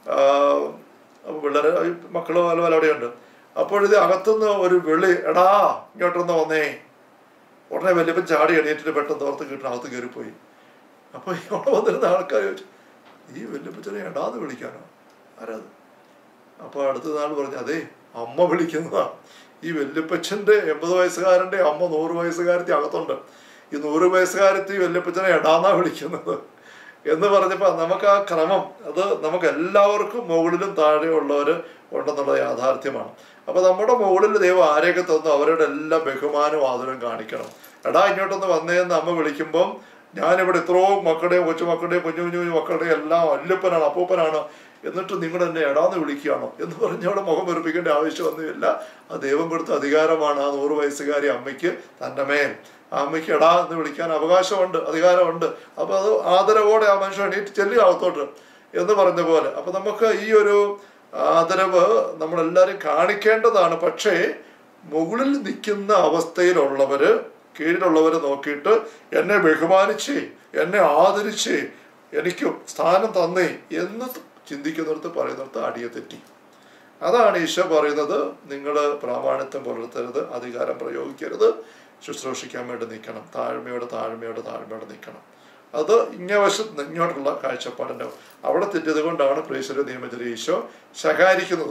അപ്പോൾ പിള്ളേർ മക്കളും പല പല അവിടെയുണ്ട് അപ്പോഴിത് അകത്തുനിന്ന് ഒരു വിളി എടാ ഇങ്ങോട്ടൊന്ന് വന്നേ ഉടനെ വല്യപ്പൻ ചാടി എണീറ്റിട്ട് പെട്ടെന്ന് ഓർത്ത് കിട്ടണം അകത്ത് കയറിപ്പോയി അപ്പോൾ അവിടെ വന്നിരുന്ന ആൾക്കാർ ചോദിച്ചു ഈ വല്യപ്പച്ചനെ എടാന്ന് വിളിക്കാനോ ആരാത് അപ്പോൾ അടുത്ത നാൾ പറഞ്ഞു അതെ അമ്മ വിളിക്കുന്നതാ ഈ വല്യപ്പച്ചൻ്റെ എൺപത് വയസ്സുകാരൻ്റെ അമ്മ നൂറ് വയസ്സുകാരത്തി അകത്തുണ്ട് ഈ നൂറ് വയസ്സുകാരത്തി വല്യപ്പച്ചനെ എടാന്നാ വിളിക്കുന്നത് എന്ന് പറഞ്ഞപ്പോൾ നമുക്ക് ആ ക്രമം അത് നമുക്ക് എല്ലാവർക്കും മുകളിലും താഴെയുള്ളവർ ഉണ്ടെന്നുള്ള യാഥാർത്ഥ്യമാണ് അപ്പോൾ നമ്മുടെ മുകളിൽ ദൈവം ആരെയൊക്കെ തന്നു അവരുടെ എല്ലാം ബഹുമാനവും ആദരവും കാണിക്കണം എടാ ഇങ്ങോട്ടൊന്ന് വന്നേന്ന് അമ്മ വിളിക്കുമ്പം ഞാനിവിടെ ഇത്രയും മക്കളുടെയും കൊച്ചുമക്കളുടെയും കുഞ്ഞു കുഞ്ഞു കുഞ്ഞു മക്കളുടെയും എല്ലാം വല്യപ്പനാണ് അപ്പൂപ്പനാണ് എന്നിട്ട് നിങ്ങൾ എന്നെ എടാന്ന് വിളിക്കുകയാണോ എന്ന് പറഞ്ഞ് അവിടെ മുഖം വെറുപ്പിക്കേണ്ട ആവശ്യമൊന്നുമില്ല ആ ദൈവം കൊടുത്ത അധികാരമാണ് ആ നൂറ് വയസ്സുകാരി അമ്മയ്ക്ക് തൻ്റെ മേൽ ആ അമ്മയ്ക്ക് എടാ എന്ന് വിളിക്കാൻ അവകാശമുണ്ട് അധികാരമുണ്ട് അപ്പൊ അത് ആദരവോടെ ആ മനുഷ്യൻ എണീറ്റ് ചെല്ലുക അകത്തോട്ട് എന്ന് പറഞ്ഞ പോലെ അപ്പൊ നമുക്ക് ഈ ഒരു ആദരവ് നമ്മളെല്ലാവരും കാണിക്കേണ്ടതാണ് പക്ഷേ മുകളിൽ നിൽക്കുന്ന അവസ്ഥയിലുള്ളവര് കീഴിലുള്ളവരെ നോക്കിയിട്ട് എന്നെ ബഹുമാനിച്ച് എന്നെ ആദരിച്ച് എനിക്ക് സ്ഥാനം തന്നേ എന്ന് ചിന്തിക്കുന്നിടത്ത് പറയുന്നിടത്ത് അടിയെ തെറ്റി അതാണ് ഈശോ പറയുന്നത് നിങ്ങൾ പ്രാമാണിത്വം പുലർത്തരുത് അധികാരം പ്രയോഗിക്കരുത് ശുശ്രൂഷിക്കാൻ വേണ്ടി നിൽക്കണം താഴ്മയോടെ താഴ്മയോടെ താഴ്മയോടെ നിൽക്കണം അത് ഇങ്ങേ വശത്ത് ഇങ്ങോട്ടുള്ള കാഴ്ചപ്പാടിൻ്റെ അവിടെ തെറ്റിയത് കൊണ്ടാണ് പ്രേശ്വര നിയമത്തിൽ ഈശോ ശകാരിക്കുന്നത്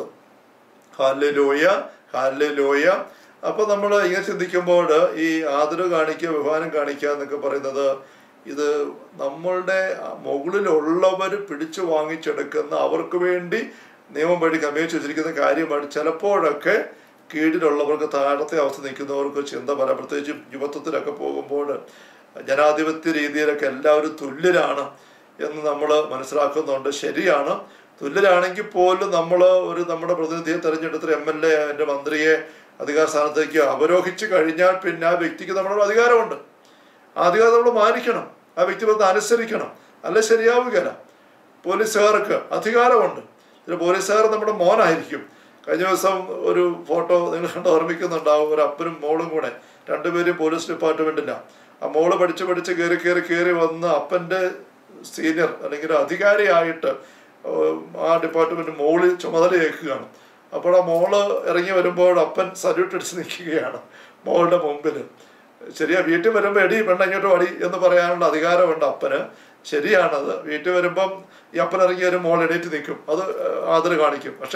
ഹാലലോയ ഹാലലോയ അപ്പൊ നമ്മൾ ഇങ്ങനെ ചിന്തിക്കുമ്പോൾ ഈ ആദരവ് കാണിക്കുക ബഹുമാനം കാണിക്കുക എന്നൊക്കെ പറയുന്നത് ഇത് നമ്മളുടെ മുകളിലുള്ളവർ പിടിച്ചു വാങ്ങിച്ചെടുക്കുന്ന അവർക്ക് വേണ്ടി നിയമം വഴി ക്രമീകരിച്ച് വെച്ചിരിക്കുന്ന കാര്യമാണ് ചിലപ്പോഴൊക്കെ കീഴിലുള്ളവർക്ക് താഴത്തെ അവസ്ഥ നിൽക്കുന്നവർക്ക് ചിന്ത പറയാം പ്രത്യേകിച്ച് യുവത്വത്തിലൊക്കെ പോകുമ്പോൾ ജനാധിപത്യ രീതിയിലൊക്കെ എല്ലാവരും തുല്യരാണ് എന്ന് നമ്മൾ മനസ്സിലാക്കുന്നുണ്ട് ശരിയാണ് തുല്യരാണെങ്കിൽ പോലും നമ്മൾ ഒരു നമ്മുടെ പ്രതിനിധിയെ തെരഞ്ഞെടുത്ത എം എൽ എ എൻ്റെ മന്ത്രിയെ അധികാര സ്ഥാനത്തേക്ക് അവരോഹിച്ച് കഴിഞ്ഞാൽ പിന്നെ ആ വ്യക്തിക്ക് നമ്മുടെ അധികാരമുണ്ട് ആ അധികാരം നമ്മൾ മാനിക്കണം ആ വ്യക്തിബന്ധം അനുസരിക്കണം അല്ല ശരിയാവുകയില്ല പോലീസുകാർക്ക് അധികാരമുണ്ട് ചില പോലീസുകാർ നമ്മുടെ മോനായിരിക്കും കഴിഞ്ഞ ദിവസം ഒരു ഫോട്ടോ നിങ്ങൾ കണ്ട് ഓർമ്മിക്കുന്നുണ്ടാവും ഒരു അപ്പനും മോളും കൂടെ രണ്ടുപേരും പോലീസ് ഡിപ്പാർട്ട്മെന്റില്ല ആ മോള് പഠിച്ച് പഠിച്ച് കയറി കയറി കയറി വന്ന് അപ്പൻ്റെ സീനിയർ അല്ലെങ്കിൽ അധികാരിയായിട്ട് ഏഹ്, ആ ഡിപ്പാർട്ട്മെന്റ് മോളിൽ ചുമതലയേക്കുകയാണ് അപ്പോൾ ആ മോള് ഇറങ്ങി വരുമ്പോൾ അപ്പൻ സല്യൂട്ട് അടിച്ച് നിൽക്കുകയാണ് മോളുടെ മുമ്പിൽ ശരിയാ വീട്ടിൽ വരുമ്പോൾ എടി പെണ്ണ ഇങ്ങോട്ട് വടി എന്ന് പറയാനുള്ള അധികാരമുണ്ട് അപ്പന് ശരിയാണത് വീട്ടിൽ വരുമ്പം ഈ അപ്പൻ ഇറങ്ങി വരും മോൾ എണീറ്റ് നിൽക്കും അത് ആദരവ് കാണിക്കും പക്ഷേ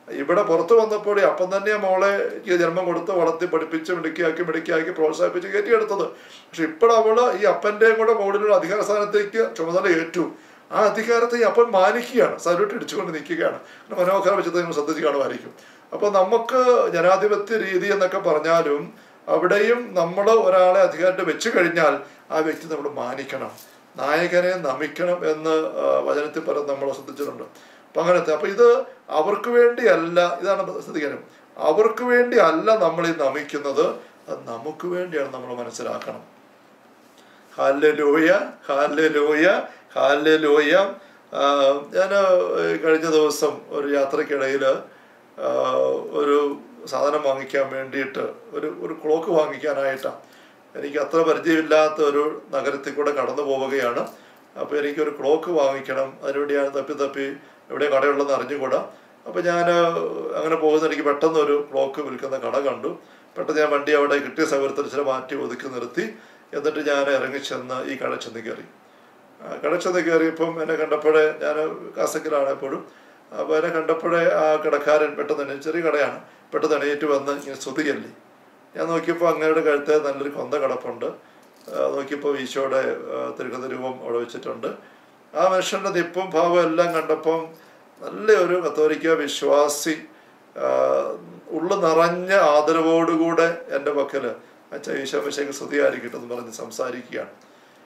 ഇവിടെ പുറത്തു വന്നപ്പോൾ ഈ അപ്പം തന്നെ മോളെ ഈ ജന്മം കൊടുത്ത് വളർത്തി പഠിപ്പിച്ച് മിടുക്കിയാക്കി മിടുക്കിയാക്കി പ്രോത്സാഹിപ്പിച്ച് കയറ്റിയെടുത്തത് പക്ഷെ ഇപ്പോഴവള് ഈ അപ്പൻ്റെയും കൂടെ മുകളിലുള്ള അധികാര സ്ഥാനത്തേക്ക് ചുമതല ഏറ്റു ആ അധികാരത്തെ ഈ അപ്പൻ മാനിക്കുകയാണ് സല്യൂട്ട് ഇടിച്ചുകൊണ്ട് നിൽക്കുകയാണ് പിന്നെ മനോഹര വെച്ചത് നിങ്ങൾ ശ്രദ്ധിച്ച് കാണുമായിരിക്കും അപ്പോൾ നമുക്ക് ജനാധിപത്യ രീതി എന്നൊക്കെ പറഞ്ഞാലും അവിടെയും നമ്മൾ ഒരാളെ അധികാരത്തിൽ വെച്ച് കഴിഞ്ഞാൽ ആ വ്യക്തി നമ്മൾ മാനിക്കണം നായകനെ നമിക്കണം എന്ന് ആ, വചനത്തിൽ പറഞ്ഞ് നമ്മൾ ശ്രദ്ധിച്ചിട്ടുണ്ട് അപ്പം അങ്ങനത്തെ അപ്പം ഇത് അവർക്ക് വേണ്ടിയല്ല ഇതാണ് ശ്രദ്ധിക്കാനും അവർക്ക് വേണ്ടി അല്ല നമ്മൾ ഈ നമിക്കുന്നത് അത് നമുക്ക് വേണ്ടിയാണ് നമ്മൾ മനസ്സിലാക്കണം ഹാലലൂയ ഹാലലൂയ ഹാലലൂയ ഞാൻ കഴിഞ്ഞ ദിവസം ഒരു യാത്രക്കിടയിൽ ഒരു സാധനം വാങ്ങിക്കാൻ വേണ്ടിയിട്ട് ഒരു ഒരു ക്ലോക്ക് വാങ്ങിക്കാനായിട്ടാണ് എനിക്ക് അത്ര പരിചയമില്ലാത്ത ഒരു നഗരത്തിൽ കൂടെ കടന്നു പോവുകയാണ് അപ്പോൾ എനിക്കൊരു ക്ലോക്ക് വാങ്ങിക്കണം അതിനുവേണ്ടിയാണ് തപ്പി തപ്പി എവിടെ കടയുള്ളതെന്ന് അറിഞ്ഞുകൂടാ അപ്പോൾ ഞാൻ അങ്ങനെ പോകുന്ന എനിക്ക് പെട്ടെന്ന് ഒരു ക്ലോക്ക് വിൽക്കുന്ന കട കണ്ടു പെട്ടെന്ന് ഞാൻ വണ്ടി അവിടെ കിട്ടിയ സൗകര്യത്തിൽ ചില മാറ്റി ഒതുക്കി നിർത്തി എന്നിട്ട് ഞാൻ ഇറങ്ങിച്ചെന്ന് ഈ കട ചെന്ന് കയറി ആ, കട ചെന്ന് കയറിയപ്പം എന്നെ കണ്ടപ്പോഴേ ഞാൻ കാസക്കിലാണ് എപ്പോഴും അപ്പോൾ എന്നെ കണ്ടപ്പോഴേ ആ കടക്കാരൻ പെട്ടെന്ന് തന്നെ ചെറിയ കടയാണ് പെട്ടെന്ന് എണീറ്റ് വന്ന് ഇങ്ങനെ സ്തുതിയല്ലേ ഞാൻ നോക്കിയപ്പോൾ അങ്ങയുടെ കഴുത്ത് നല്ലൊരു കൊന്ത കിടപ്പുണ്ട് ആ, നോക്കിയപ്പോൾ ഈശോയുടെ ആ, തിരുക്കഥ രൂപം അവിടെ വെച്ചിട്ടുണ്ട് ആ മനുഷ്യൻ്റെ നിപ്പും ഭാവം എല്ലാം കണ്ടപ്പം നല്ലൊരു കത്തോലിക്ക വിശ്വാസി ആ, ഉള്ളു നിറഞ്ഞ ആദരവോടുകൂടെ എൻ്റെ പക്കൽ അച്ഛ ഈശോമിശയ്ക്ക് സ്തുതിയായിരിക്കട്ടെ എന്ന് പറഞ്ഞ് സംസാരിക്കുകയാണ്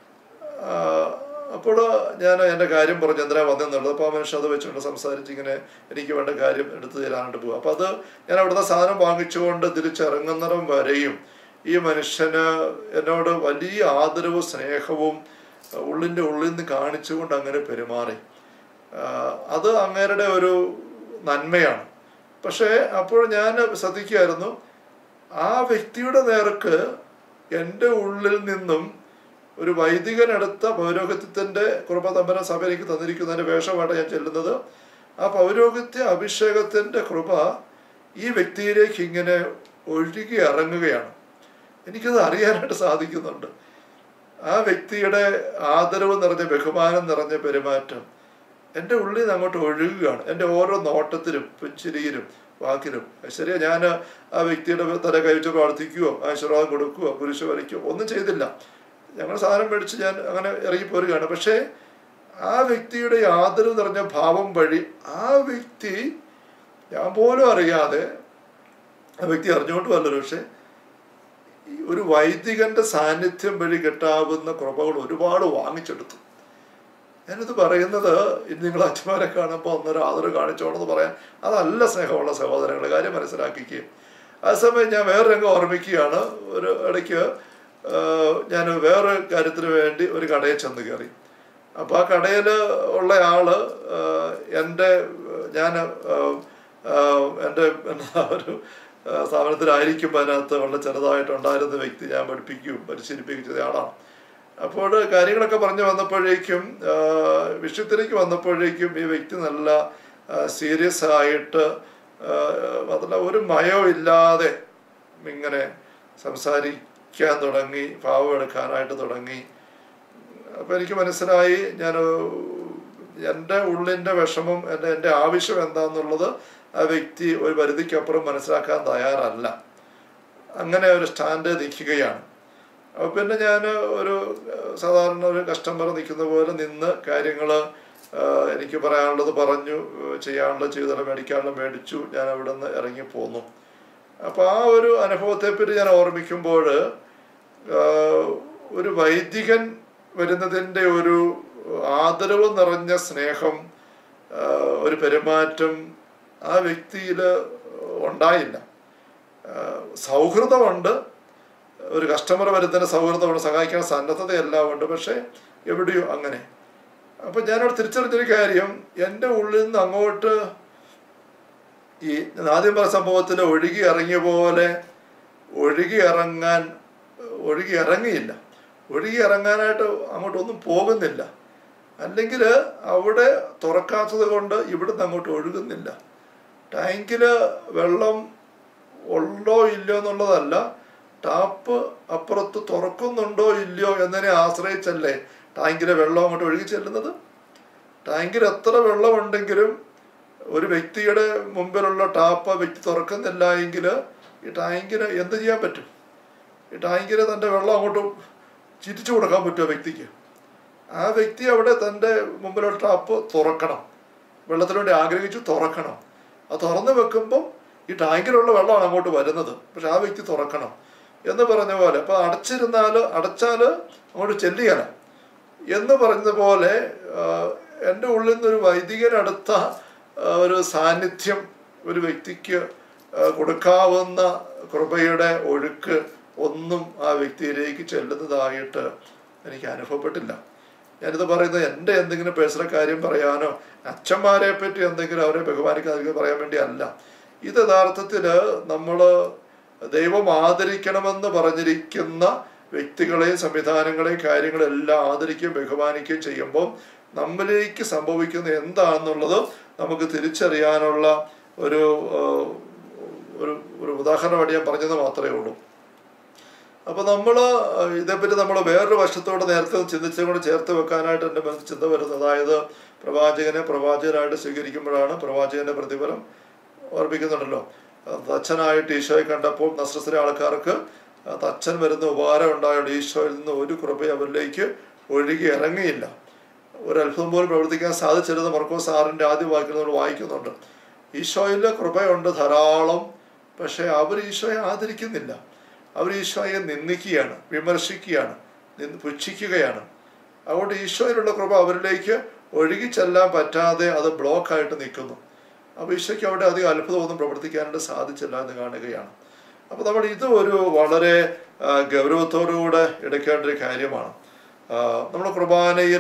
അപ്പോൾ ഞാൻ എൻ്റെ കാര്യം പറഞ്ഞ് എന്തിനാ വന്നെന്നുള്ളത് അപ്പോൾ ആ മനുഷ്യൻ അത് വെച്ചുകൊണ്ട് സംസാരിച്ച് ഇങ്ങനെ എനിക്ക് വേണ്ട കാര്യം എടുത്തു തരാനായിട്ട് പോകും അപ്പോൾ അത് ഞാൻ അവിടുത്തെ സാധനം വാങ്ങിച്ചുകൊണ്ട് തിരിച്ചിറങ്ങുന്നിടം വരെയും ഈ മനുഷ്യന് എന്നോട് വലിയ ആദരവും സ്നേഹവും ഉള്ളിൻ്റെ ഉള്ളിൽ നിന്ന് കാണിച്ചുകൊണ്ട് അങ്ങനെ പെരുമാറി ആ, അത് അങ്ങേരുടെ ഒരു നന്മയാണ് പക്ഷേ അപ്പോൾ ഞാൻ ശ്രദ്ധിക്കുമായിരുന്നു ആ വ്യക്തിയുടെ നേർക്ക് എൻ്റെ ഉള്ളിൽ നിന്നും ഒരു വൈദികനെടുത്ത പൗരോഹിത്യത്തിൻ്റെ കൃപ തമ്പന സഭ എനിക്ക് തന്നിരിക്കുന്നതിൻ്റെ വേഷമായിട്ട് ഞാൻ ചെല്ലുന്നത് ആ പൗരോഹിത്യ അഭിഷേകത്തിൻ്റെ കൃപ ഈ വ്യക്തിയിലേക്ക് ഇങ്ങനെ ഒഴുകി ഇറങ്ങുകയാണ് എനിക്കത് അറിയാനായിട്ട് സാധിക്കുന്നുണ്ട് ആ വ്യക്തിയുടെ ആദരവ് നിറഞ്ഞ ബഹുമാനം നിറഞ്ഞ പെരുമാറ്റം എൻ്റെ ഉള്ളിൽ നിന്ന് അങ്ങോട്ട് ഒഴുകുകയാണ് എൻ്റെ ഓരോ നോട്ടത്തിലും പുഞ്ചിരിയിലും വാക്കിലും ശരിയാ ഞാൻ ആ വ്യക്തിയുടെ തല കൈവച്ച് പ്രാർത്ഥിക്കുകയോ ആശീർവാദം കൊടുക്കുകയോ കുരിശ് വരയ്ക്കുകയോ ഒന്നും ചെയ്തില്ല ഞങ്ങൾ സാധനം മേടിച്ച് ഞാൻ അങ്ങനെ ഇറങ്ങി പോരുകയാണ് പക്ഷേ ആ വ്യക്തിയുടെ ഈ ആദരവ് നിറഞ്ഞ ഭാവം വഴി ആ വ്യക്തി ഞാൻ പോലും അറിയാതെ ആ വ്യക്തി അറിഞ്ഞുകൊണ്ട് വല്ലല്ലോ പക്ഷേ ഈ ഒരു വൈദികന്റെ സാന്നിധ്യം വഴി കിട്ടാവുന്ന കൃപകൾ ഒരുപാട് വാങ്ങിച്ചെടുത്തു ഞാനിത് പറയുന്നത് ഇനി നിങ്ങൾ അച്ഛന്മാരെ കാണുമ്പോൾ ഒന്നൊരു ആദരവ് കാണിച്ചോണെന്ന് പറയാൻ അതല്ല സ്നേഹമുള്ള സഹോദരങ്ങളെ കാര്യം മനസ്സിലാക്കിക്കുക അതേസമയം ഞാൻ വേറെ രംഗം ഓർമ്മിക്കുകയാണ് ഒരു ഇടയ്ക്ക് ഞാൻ വേറെ കാര്യത്തിന് വേണ്ടി ഒരു കടയിൽ ചെന്ന് കയറി അപ്പോൾ ആ കടയിൽ ഉള്ള ആള് ആഹ് എൻ്റെ ഞാൻ എൻ്റെ എന്താ ഒരു ആഹ് സ്ഥാപനത്തിലായിരിക്കുമ്പോൾ അതിനകത്ത് വളരെ ചെറുതായിട്ടുണ്ടായിരുന്ന വ്യക്തി ഞാൻ പഠിപ്പിക്കുകയും പരിശീലിപ്പിക്കുകയും ചെയ്ത ആളാണ് അപ്പോൾ കാര്യങ്ങളൊക്കെ പറഞ്ഞു വന്നപ്പോഴേക്കും ആഹ് വിഷയത്തിലേക്ക് വന്നപ്പോഴേക്കും ഈ വ്യക്തി നല്ല സീരിയസ് ആയിട്ട് ആഹ് മാത്രമല്ല ഒരു മയവും ഇല്ലാതെ ഇങ്ങനെ സംസാരിക്കാൻ തുടങ്ങി ഭാവം എടുക്കാനായിട്ട് തുടങ്ങി അപ്പോൾ എനിക്ക് മനസ്സിലായി ഞാൻ എൻ്റെ ഉള്ളിൻ്റെ വിഷമം എൻ്റെ എൻ്റെ ആവശ്യം എന്താണെന്നുള്ളത് ആ വ്യക്തി ഒരു പരിധിക്കപ്പുറം മനസ്സിലാക്കാൻ തയ്യാറല്ല അങ്ങനെ ഒരു സ്റ്റാൻഡ് നിൽക്കുകയാണ് അപ്പോൾ പിന്നെ ഞാൻ ഒരു ഏഹ്, സാധാരണ ഒരു കസ്റ്റമർ നിൽക്കുന്ന പോലെ നിന്ന് കാര്യങ്ങൾ എനിക്ക് പറയാനുള്ളത് പറഞ്ഞു ഏഹ്, ചെയ്യാനുള്ളത് ചെയ്തത് മേടിക്കാനുള്ളത് മേടിച്ചു ഞാൻ അവിടെ നിന്ന് ഇറങ്ങി പോന്നു അപ്പോൾ ആ ഒരു അനുഭവത്തെപ്പറ്റി ഞാൻ ഓർമ്മിക്കുമ്പോൾ ആഹ്, ഒരു വൈദികൻ വരുന്നതിൻ്റെ ഒരു ആദരവ് നിറഞ്ഞ സ്നേഹം ആഹ്, ഒരു പെരുമാറ്റം ആ വ്യക്തിയിൽ ഉണ്ടായില്ല ആഹ്, സൗഹൃദമുണ്ട് ഒരു കസ്റ്റമർ വരുന്നതിന് സൗഹൃദമുണ്ട് സഹായിക്കാൻ സന്നദ്ധതയെല്ലാം ഉണ്ട് പക്ഷേ എവിടെയോ അങ്ങനെ അപ്പം ഞാനവിടെ തിരിച്ചറിഞ്ഞൊരു കാര്യം എൻ്റെ ഉള്ളിൽ നിന്ന് അങ്ങോട്ട് ഈ ആദ്യം പറഞ്ഞ സംഭവത്തിൽ ഒഴുകി ഇറങ്ങിയ പോലെ ഒഴുകി ഇറങ്ങാൻ ഒഴുകി ഇറങ്ങിയില്ല ഒഴുകി ഇറങ്ങാനായിട്ട് അങ്ങോട്ടൊന്നും പോകുന്നില്ല അല്ലെങ്കിൽ അവിടെ തുറക്കാത്തത് കൊണ്ട് ഇവിടുന്ന് അങ്ങോട്ട് ഒഴുകുന്നില്ല ടാങ്കിൽ വെള്ളം ഉണ്ടോ ഇല്ലയോ എന്നുള്ളതല്ല ടാപ്പ് അപ്പുറത്ത് തുറക്കുന്നുണ്ടോ ഇല്ലയോ എന്നതിനെ ഒരു വ്യക്തിയുടെ മുമ്പിലുള്ള ടാപ്പ് ആ വ്യക്തി തുറക്കുന്നില്ല എങ്കിൽ ഈ ടാങ്കിന് എന്ത് ചെയ്യാൻ പറ്റും ഈ ടാങ്കിന് തൻ്റെ വെള്ളം അങ്ങോട്ട് ചിരിച്ചു കൊടുക്കാൻ പറ്റുമോ വ്യക്തിക്ക് ആ വ്യക്തി അവിടെ തൻ്റെ മുമ്പിലുള്ള ടാപ്പ് തുറക്കണം വെള്ളത്തിന് വേണ്ടി ആഗ്രഹിച്ചു തുറക്കണം അത് തുറന്നു വെക്കുമ്പം ഈ ടാങ്കിലുള്ള വെള്ളമാണ് അങ്ങോട്ട് വരുന്നത് പക്ഷെ ആ വ്യക്തി തുറക്കണം എന്ന് പറഞ്ഞ പോലെ അപ്പോൾ അടച്ചിരുന്നാൽ അടച്ചാൽ അങ്ങോട്ട് ചെല്ലുകയല്ല എന്ന് പറഞ്ഞതുപോലെ ആഹ്, എൻ്റെ ഉള്ളിൽ നിന്നൊരു വൈദികനടുത്ത ആഹ്, ഒരു സാന്നിധ്യം ഒരു വ്യക്തിക്ക് ആഹ്, കൊടുക്കാവുന്ന കൃപയുടെ ഒഴുക്ക് ഒന്നും ആ വ്യക്തിയിലേക്ക് ചെല്ലുന്നതായിട്ട് എനിക്ക് അനുഭവപ്പെട്ടില്ല ഞാനിത് പറയുന്നത് എൻ്റെ എന്തെങ്കിലും പേഴ്സണൽ കാര്യം പറയാനോ അച്ഛന്മാരെ പറ്റി എന്തെങ്കിലും അവരെ ബഹുമാനിക്കാതെ പറയാൻ വേണ്ടി അല്ല ഇത് യഥാർത്ഥത്തിൽ നമ്മൾ ദൈവം ആദരിക്കണമെന്ന് പറഞ്ഞിരിക്കുന്ന വ്യക്തികളെയും സംവിധാനങ്ങളെയും കാര്യങ്ങളെല്ലാം ആദരിക്കുകയും ബഹുമാനിക്കുകയും ചെയ്യുമ്പോൾ നമ്മളിലേക്ക് സംഭവിക്കുന്ന എന്താണെന്നുള്ളത് നമുക്ക് തിരിച്ചറിയാനുള്ള ഒരു ആ, ഒരു ഒരു ഉദാഹരണമായിട്ട് ഞാൻ പറഞ്ഞത് മാത്രമേ ഉള്ളൂ അപ്പോൾ നമ്മൾ ഇതേപ്പറ്റി നമ്മൾ വേറൊരു വശത്തോടെ നേരത്തെ ചിന്തിച്ചുകൊണ്ട് ചേർത്ത് വെക്കാനായിട്ട് എൻ്റെ മനസ്സിൽ ചിന്ത വരുന്നത് അതായത് പ്രവാചകനെ പ്രവാചകനായിട്ട് സ്വീകരിക്കുമ്പോഴാണ് പ്രവാചകന്റെ പ്രതിഫലം ഓർമ്മിക്കുന്നുണ്ടല്ലോ തച്ചനായിട്ട് ഈശോയെ കണ്ടപ്പോൾ നസ്രസിലെ ആൾക്കാർക്ക് തച്ചൻ വരുന്ന ഉപകാരം ഉണ്ടായത് ഈശോയിൽ നിന്ന് ഒരു കൃപ അവരിലേക്ക് ഒഴുകി ഇറങ്ങിയില്ല ഒരു അത്ഭുതം പോലും പ്രവർത്തിക്കാൻ സാധിച്ചിരുന്ന മർക്കോ സാറിൻ്റെ ആദ്യ വാക്യം നമ്മൾ വായിക്കുന്നുണ്ട് ഈശോയിലെ കൃപയുണ്ട് ധാരാളം പക്ഷേ അവർ ഈശോയെ ആദരിക്കുന്നില്ല അവർ ഈശോയെ നിന്ദിക്കുകയാണ് വിമർശിക്കുകയാണ് നിന്ന് പുച്ഛിക്കുകയാണ് അതുകൊണ്ട് ഈശോയിലുള്ള കൃപ അവരിലേക്ക് ഒഴുകി ചെല്ലാൻ പറ്റാതെ അത് ബ്ലോക്കായിട്ട് നിൽക്കുന്നു അപ്പോൾ ഈശോയ്ക്ക് അവിടെ അധികം അത്ഭുതമൊന്നും പ്രവർത്തിക്കാനായിട്ട് സാധിച്ചില്ല എന്ന് കാണുകയാണ് അപ്പോൾ നമ്മൾ ഇത് ഒരു വളരെ ആ, ഗൗരവത്തോടുകൂടെ എടുക്കേണ്ട ഒരു കാര്യമാണ് നമ്മൾ കുർബാനയിൽ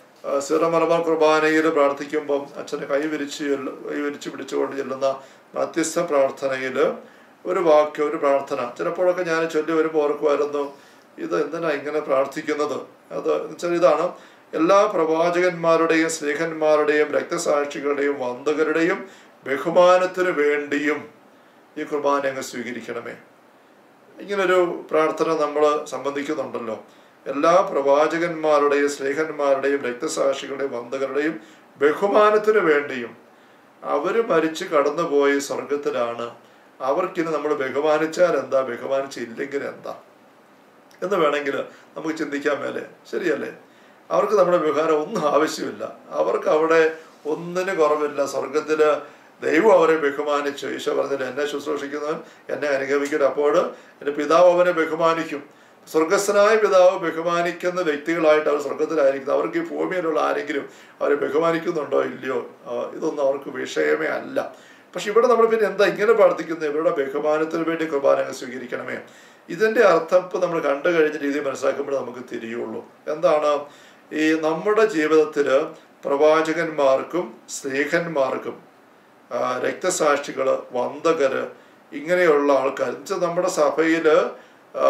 സിറ മലബാർ കുർബാനയിൽ പ്രാർത്ഥിക്കുമ്പം അച്ഛനെ കൈവിരിച്ച് ചെല്ല- കൈവിരിച്ച് പിടിച്ചുകൊണ്ട് ചെല്ലുന്ന മധ്യസ്ഥ പ്രാർത്ഥനയിൽ ഒരു വാക്യം ഒരു പ്രാർത്ഥന ചിലപ്പോഴൊക്കെ ഞാൻ ചൊല്ലി വരുമ്പോൾ ഓർക്കുമായിരുന്നു ഇത് എന്തിനാ ഇങ്ങനെ പ്രാർത്ഥിക്കുന്നത് അത് എന്ന് വെച്ചാൽ ഇതാണ് എല്ലാ പ്രവാചകന്മാരുടെയും സ്നേഹന്മാരുടെയും രക്തസാക്ഷികളുടെയും വന്ദകരുടെയും ബഹുമാനത്തിനു വേണ്ടിയും ഈ കുർബാന അങ്ങ് സ്വീകരിക്കണമേ ഇങ്ങനൊരു പ്രാർത്ഥന നമ്മൾ സംബന്ധിക്കുന്നുണ്ടല്ലോ എല്ലാ പ്രവാചകന്മാരുടെയും സ്നേഹന്മാരുടെയും രക്തസാക്ഷികളുടെയും വന്ദകരുടെയും ബഹുമാനത്തിനു വേണ്ടിയും അവർ മരിച്ച് കടന്നുപോയി സ്വർഗത്തിലാണ് അവർക്കിന് നമ്മൾ ബഹുമാനിച്ചാൽ എന്താ ബഹുമാനിച്ചില്ലെങ്കിൽ എന്താ എന്ന് വേണമെങ്കിൽ നമുക്ക് ചിന്തിക്കാൻ മേലെ ശരിയല്ലേ അവർക്ക് നമ്മുടെ വ്യവഹാരം ഒന്നും ആവശ്യമില്ല അവർക്ക് അവിടെ ഒന്നിന് കുറവില്ല സ്വർഗത്തില് ദൈവം അവരെ ബഹുമാനിച്ചു ഈശോ പറഞ്ഞില്ല എന്നെ ശുശ്രൂഷിക്കുന്നവൻ എന്നെ അനുഗമിക്കട്ടെ അപ്പോൾ എൻ്റെ പിതാവ് അവനെ ബഹുമാനിക്കും സ്വർഗസ്ഥനായ പിതാവ് ബഹുമാനിക്കുന്ന വ്യക്തികളായിട്ട് അവർ സ്വർഗത്തിലായിരിക്കും അവർക്ക് ഈ ഭൂമിയിലുള്ള ആരെങ്കിലും അവരെ ബഹുമാനിക്കുന്നുണ്ടോ ഇല്ലയോ ആ, ഇതൊന്നും അവർക്ക് വിഷയമേ അല്ല പക്ഷെ ഇവിടെ നമ്മൾ പിന്നെ എന്താ ഇങ്ങനെ പ്രാർത്ഥിക്കുന്നത് ഇവരുടെ ബഹുമാനത്തിന് വേണ്ടി കുർബാനകൾ സ്വീകരിക്കണമേ ഇതിന്റെ അർത്ഥം ഇപ്പൊ നമ്മൾ കണ്ടു കഴിഞ്ഞ രീതി മനസ്സിലാക്കുമ്പോൾ നമുക്ക് തിരിയുള്ളൂ എന്താണ് ഈ നമ്മുടെ ജീവിതത്തില് പ്രവാചകന്മാർക്കും സ്നേഹന്മാർക്കും ആ, രക്തസാക്ഷികള് വന്ദകര് ഇങ്ങനെയുള്ള ആൾക്കാർ എന്നുവെച്ചാൽ നമ്മുടെ സഭയില് ആ,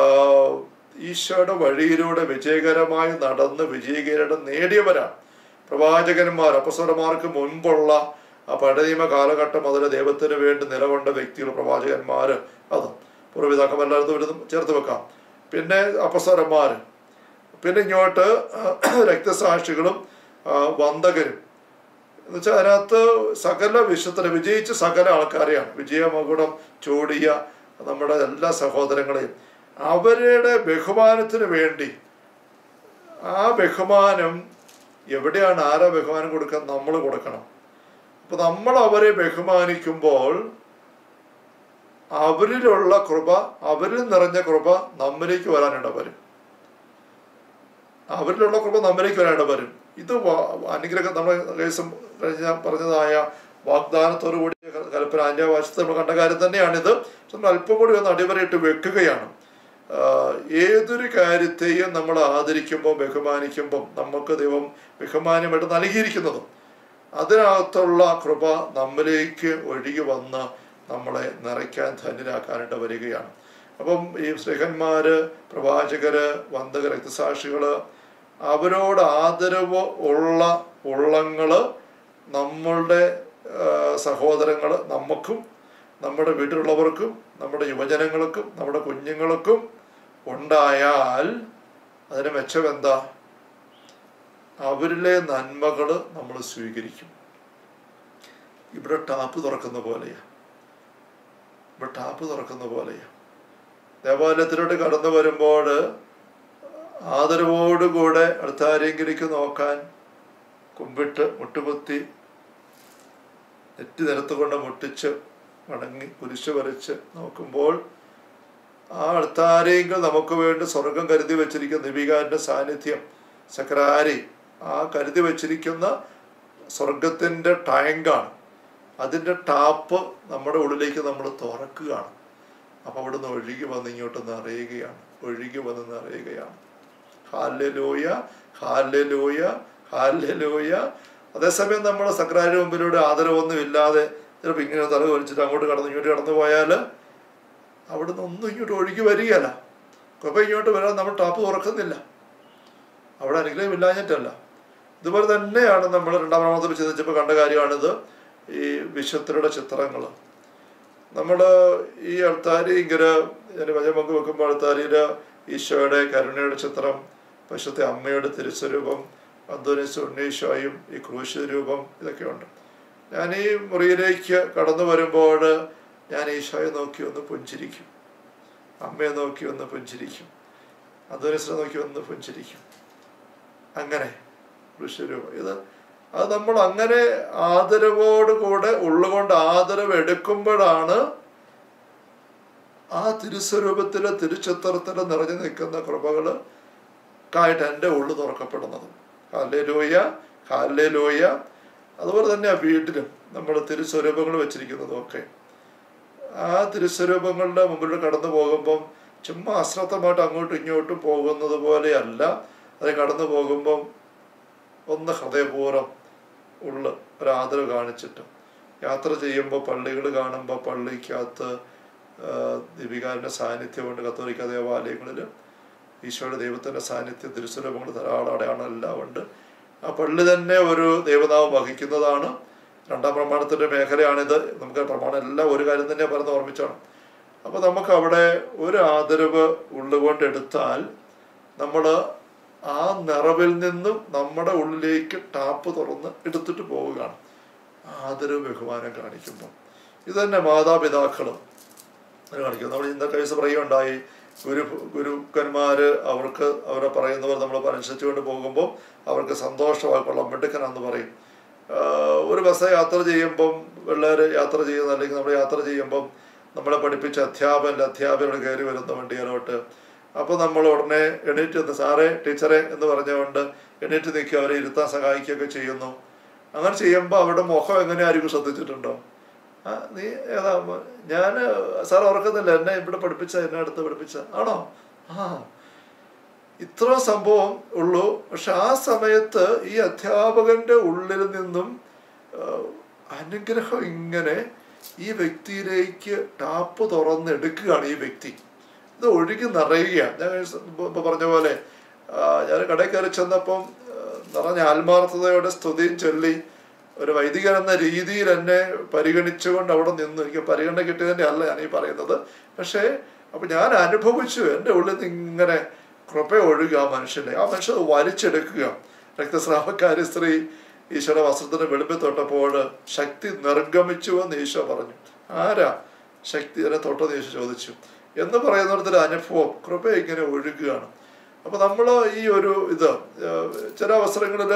ഈശോയുടെ വഴിയിലൂടെ വിജയകരമായി നടന്ന് വിജയകരം നേടിയവരാണ് പ്രവാചകന്മാർ അപ്പസ്വരന്മാർക്ക് മുൻപുള്ള ആ പഴനിയമ കാലഘട്ടം മുതൽ ദൈവത്തിന് വേണ്ടി നിലകൊണ്ട വ്യക്തികൾ പ്രവാചകന്മാർ അത് പൂർവ്വപിതാക്കം എല്ലായിടത്തും വരുന്ന ചേർത്ത് വെക്കാം പിന്നെ അപ്പസ്വരന്മാർ പിന്നെ ഇങ്ങോട്ട് രക്തസാക്ഷികളും ആ, വന്ദകരും എന്നുവെച്ചാൽ അതിനകത്ത് സകല വിശുദ്ധരെ വിജയിച്ച സകല ആൾക്കാരെയാണ് വിജയമകുടം ചൂടിയ നമ്മുടെ എല്ലാ സഹോദരങ്ങളെയും അവരുടെ ബഹുമാനത്തിന് വേണ്ടി ആ ബഹുമാനം എവിടെയാണ് ആരാ ബഹുമാനം കൊടുക്കാൻ നമ്മൾ കൊടുക്കണം അപ്പൊ നമ്മൾ അവരെ ബഹുമാനിക്കുമ്പോൾ അവരിലുള്ള കൃപ അവരിൽ നിറഞ്ഞ കൃപ നമ്മിലേക്ക് വരാനിട വരും അവരിലുള്ള കൃപ നമ്മിലേക്ക് വരാനിട വരും ഇത് വ- അനുഗ്രഹം നമ്മൾ കേസും കഴിഞ്ഞ പറഞ്ഞതായ വാഗ്ദാനത്തോടു കൂടി കൽപ്പന അന്യ വശത്ത് നമ്മൾ കണ്ട കാര്യം തന്നെയാണിത് പക്ഷെ നമ്മൾ അല്പം കൂടി ഒന്ന് അടിവരയിട്ട് വെക്കുകയാണ് ആഹ് ഏതൊരു കാര്യത്തെയും നമ്മൾ ആദരിക്കുമ്പോൾ ബഹുമാനിക്കുമ്പോൾ നമുക്ക് ദൈവം ബഹുമാനമായിട്ട് നൽകിയിരിക്കുന്നതും അതിനകത്തുള്ള കൃപ നമ്മിലേക്ക് ഒഴുകി വന്ന് നമ്മളെ നിറയ്ക്കാൻ ധന്യരാക്കാനായിട്ട് വരികയാണ് അപ്പം ഈ സ്നേഹന്മാര് പ്രവാചകര് വന്ദക രക്തസാക്ഷികള് അവരോട് ആദരവ് ഉള്ള ഉള്ളങ്ങള് നമ്മളുടെ സഹോദരങ്ങൾ നമുക്കും നമ്മുടെ വീട്ടിലുള്ളവർക്കും നമ്മുടെ യുവജനങ്ങൾക്കും നമ്മുടെ കുഞ്ഞുങ്ങൾക്കും ഉണ്ടായാൽ അതിന് മെച്ചം എന്താ അവരിലെ നന്മകൾ നമ്മൾ സ്വീകരിക്കും ഇവിടെ ടാപ്പ് തുറക്കുന്ന പോലെയാണ് ഇവിടെ ടാപ്പ് തുറക്കുന്ന പോലെയാണ് ദേവാലയത്തിലോട്ട് കടന്നു വരുമ്പോൾ ആദരവോടുകൂടെ അടുത്താരെങ്കിലേക്ക് നോക്കാൻ കുമ്പിട്ട് മുട്ടുകുത്തി നെറ്റി നിരത്തുകൊണ്ട് മുട്ടിച്ച് മടങ്ങി കുരിശ് വരച്ച് നോക്കുമ്പോൾ ആ അടുത്താരെങ്കിലും നമുക്ക് വേണ്ടി സ്വർഗം കരുതി വെച്ചിരിക്കുന്ന ദിവികാരൻ്റെ സാന്നിധ്യം സക്രാരി ആ കരുതി വെച്ചിരിക്കുന്ന സ്വർഗത്തിൻ്റെ ടാങ്കാണ് അതിൻ്റെ ടാപ്പ് നമ്മുടെ ഉള്ളിലേക്ക് നമ്മൾ തുറക്കുകയാണ് അപ്പോൾ അവിടുന്ന് ഒഴുകി വന്ന് ഇങ്ങോട്ട് നിറയുകയാണ് ഒഴുകി വന്ന് നിറയുകയാണ് ഹാലലോയ ഹാലലോയ ഹാലലോയ അതേസമയം നമ്മൾ സക്രാരി മുമ്പിലൂടെ ആദരവൊന്നും ഇല്ലാതെ ചിലപ്പോൾ ഇങ്ങനെ തല വലിച്ചിട്ട് അങ്ങോട്ട് കടന്ന് ഇങ്ങോട്ട് കടന്നു പോയാൽ അവിടുന്ന് ഒന്നും ഇങ്ങോട്ട് ഒഴുകി വരികയല്ല അപ്പം ഇങ്ങോട്ട് വരാൻ നമ്മൾ ടാപ്പ് തുറക്കുന്നില്ല അവിടെ അനുഗ്രഹം ഇല്ലാഞ്ഞിട്ടല്ല ഇതുപോലെ തന്നെയാണ് നമ്മൾ രണ്ടാം പ്രമാണത്തിൽ ചിന്തിച്ചപ്പോൾ കണ്ട കാര്യമാണിത് ഈ വിശുദ്ധരുടെ ചിത്രങ്ങൾ നമ്മൾ ഈ അൾത്താരി ഇങ്ങനെ ഞാൻ വചമൊക്കെ വെക്കുമ്പോൾ അൾത്താരിയിൽ ഈശോയുടെ കരുണയുടെ ചിത്രം പശുത്തെ അമ്മയുടെ തിരുസ്വരൂപം അന്തോനീസ് ഉണ്ണീശോയും ഈ ക്രൂശ് രൂപം ഇതൊക്കെയുണ്ട് ഞാൻ ഈ മുറിയിലേക്ക് കടന്നു വരുമ്പോൾ ഞാൻ ഈശോയെ നോക്കി ഒന്ന് പുഞ്ചിരിക്കും അമ്മയെ നോക്കി ഒന്ന് പുഞ്ചിരിക്കും അന്തോനീസിനെ നോക്കി ഒന്ന് പുഞ്ചിരിക്കും അങ്ങനെ ഋഷ്യരൂപം ഇത് അത് നമ്മൾ അങ്ങനെ ആദരവോടുകൂടെ ഉള്ളുകൊണ്ട് ആദരവ് എടുക്കുമ്പോഴാണ് ആ തിരുസ്വരൂപത്തിലെ തിരുച്ചിത്രത്തിൽ നിറഞ്ഞു നിൽക്കുന്ന കൃപകൾ കായിട്ട് എൻ്റെ ഉള്ളു തുറക്കപ്പെടുന്നത് ഹാലേ ലോയ ഹാലേ ലോയ അതുപോലെ തന്നെ ആ വീട്ടിലും നമ്മൾ തിരുസ്വരൂപങ്ങൾ വെച്ചിരിക്കുന്നതും ഒക്കെ ആ തിരുസ്വരൂപങ്ങളുടെ മുമ്പിൽ കടന്നു പോകുമ്പം ചുമ്മാ അശ്രദ്ധമായിട്ട് അങ്ങോട്ടും ഇങ്ങോട്ടും പോകുന്നത് പോലെയല്ല അത് കടന്നു പോകുമ്പം ഒന്ന് ഹൃദയപൂർവ്വം ഉള്ള ഒരാദരവ് കാണിച്ചിട്ട് യാത്ര ചെയ്യുമ്പോൾ പള്ളികൾ കാണുമ്പോൾ പള്ളിക്കകത്ത് ദീപികാരൻ്റെ സാന്നിധ്യമുണ്ട് കത്തോലിക്ക ദേവാലയങ്ങളിൽ ഈശോയുടെ ദൈവത്തിൻ്റെ സാന്നിധ്യം തിരുസ്വരൂപങ്ങൾ ധാരാളം അടയാളം എല്ലാം ഉണ്ട് ആ പള്ളി തന്നെ ഒരു ദൈവനാമം വഹിക്കുന്നതാണ് രണ്ടാം പ്രമാണത്തിൻ്റെ മേഖലയാണിത് നമുക്ക് പ്രമാണം എല്ലാം ഒരു കാര്യം തന്നെ പറഞ്ഞ് ഓർമ്മിച്ചാണ് അപ്പോൾ നമുക്ക് അവിടെ ഒരു ആദരവ് ഉള്ളുകൊണ്ട് എടുത്താൽ നമ്മൾ ആ നിറവിൽ നിന്നും നമ്മുടെ ഉള്ളിലേക്ക് ടാപ്പ് തുറന്ന് എടുത്തിട്ട് പോവുകയാണ് ആദരവ് ബഹുമാനം കാണിക്കുമ്പോൾ ഇത് തന്നെ മാതാപിതാക്കളും കാണിക്കും നമ്മൾ ഇന്ന കേസ് പറയുകയുണ്ടായി ഗുരു ഗുരുക്കന്മാര് അവർക്ക് അവരെ പറയുന്നവർ നമ്മൾ അനുസരിച്ചുകൊണ്ട് പോകുമ്പോൾ അവർക്ക് സന്തോഷമായിക്കൊള്ളാം മിടുക്കനാന്ന് പറയും ഒരു ബസ് യാത്ര ചെയ്യുമ്പം പിള്ളേർ യാത്ര ചെയ്യുന്ന അല്ലെങ്കിൽ നമ്മൾ യാത്ര ചെയ്യുമ്പം നമ്മളെ പഠിപ്പിച്ച അധ്യാപകൻ അധ്യാപകരോട് കയറി വരുന്ന വണ്ടിയിലോട്ട് അപ്പോൾ നമ്മൾ ഉടനെ എണീറ്റ് നിന്ന് സാറേ ടീച്ചറെ എന്ന് പറഞ്ഞുകൊണ്ട് എണീറ്റ് നിൽക്കുക അവരെ ഇരുത്താൻ സഹായിക്കുകയൊക്കെ ചെയ്യുന്നു അങ്ങനെ ചെയ്യുമ്പോൾ അവരുടെ മുഖം എങ്ങനെ ആയിരിക്കും ശ്രദ്ധിച്ചിട്ടുണ്ടോ ആ നീ ഏതാ ഞാൻ സാർ ഓർക്കുന്നില്ല എന്നെ ഇവിടെ പഠിപ്പിച്ച എന്നെ അടുത്ത് പഠിപ്പിച്ച ആണോ ആ ഇത്ര സംഭവം ഉള്ളൂ പക്ഷെ ആ സമയത്ത് ഈ അധ്യാപകന്റെ ഉള്ളിൽ നിന്നും അനുഗ്രഹം ഇങ്ങനെ ഈ വ്യക്തിയിലേക്ക് ടാപ്പ് തുറന്നെടുക്കുകയാണ് ഈ വ്യക്തി ഇത് ഒഴുകി നിറയുകയാണ് ഞാൻ ഇപ്പൊ പറഞ്ഞ പോലെ ഞാൻ കടയിൽ കയറി ചെന്നപ്പം നിറഞ്ഞ ആത്മാർത്ഥതയോടെ സ്തുതിയും ചൊല്ലി ഒരു വൈദികൻ എന്ന രീതിയിൽ എന്നെ പരിഗണിച്ചുകൊണ്ട് അവിടെ നിന്നു എനിക്ക് പരിഗണന കിട്ടിയതിൻ്റെ അല്ല ഞാൻ ഈ പറയുന്നത് പക്ഷേ അപ്പം ഞാൻ അനുഭവിച്ചു എൻ്റെ ഉള്ളിൽ നിന്ന് ഇങ്ങനെ കൃപ ഒഴുകുക ആ മനുഷ്യനെ ആ മനുഷ്യൻ വലിച്ചെടുക്കുക രക്തസ്രാവക്കാരി സ്ത്രീ ഈശോയുടെ വസ്ത്രത്തിന് വെളുപ്പിൽ തൊട്ടപ്പോൾ ശക്തി നിർഗമിച്ചു എന്ന് ഈശോ പറഞ്ഞു ആരാ ശക്തി എന്നെ തൊട്ടെന്ന് ഈശോ ചോദിച്ചു എന്ന് പറയുന്നിടത്തൊരു അനുഭവം കൃപ ഇങ്ങനെ ഒഴുകുകയാണ് അപ്പോൾ നമ്മൾ ഈ ഒരു ഇത് ചില അവസരങ്ങളിൽ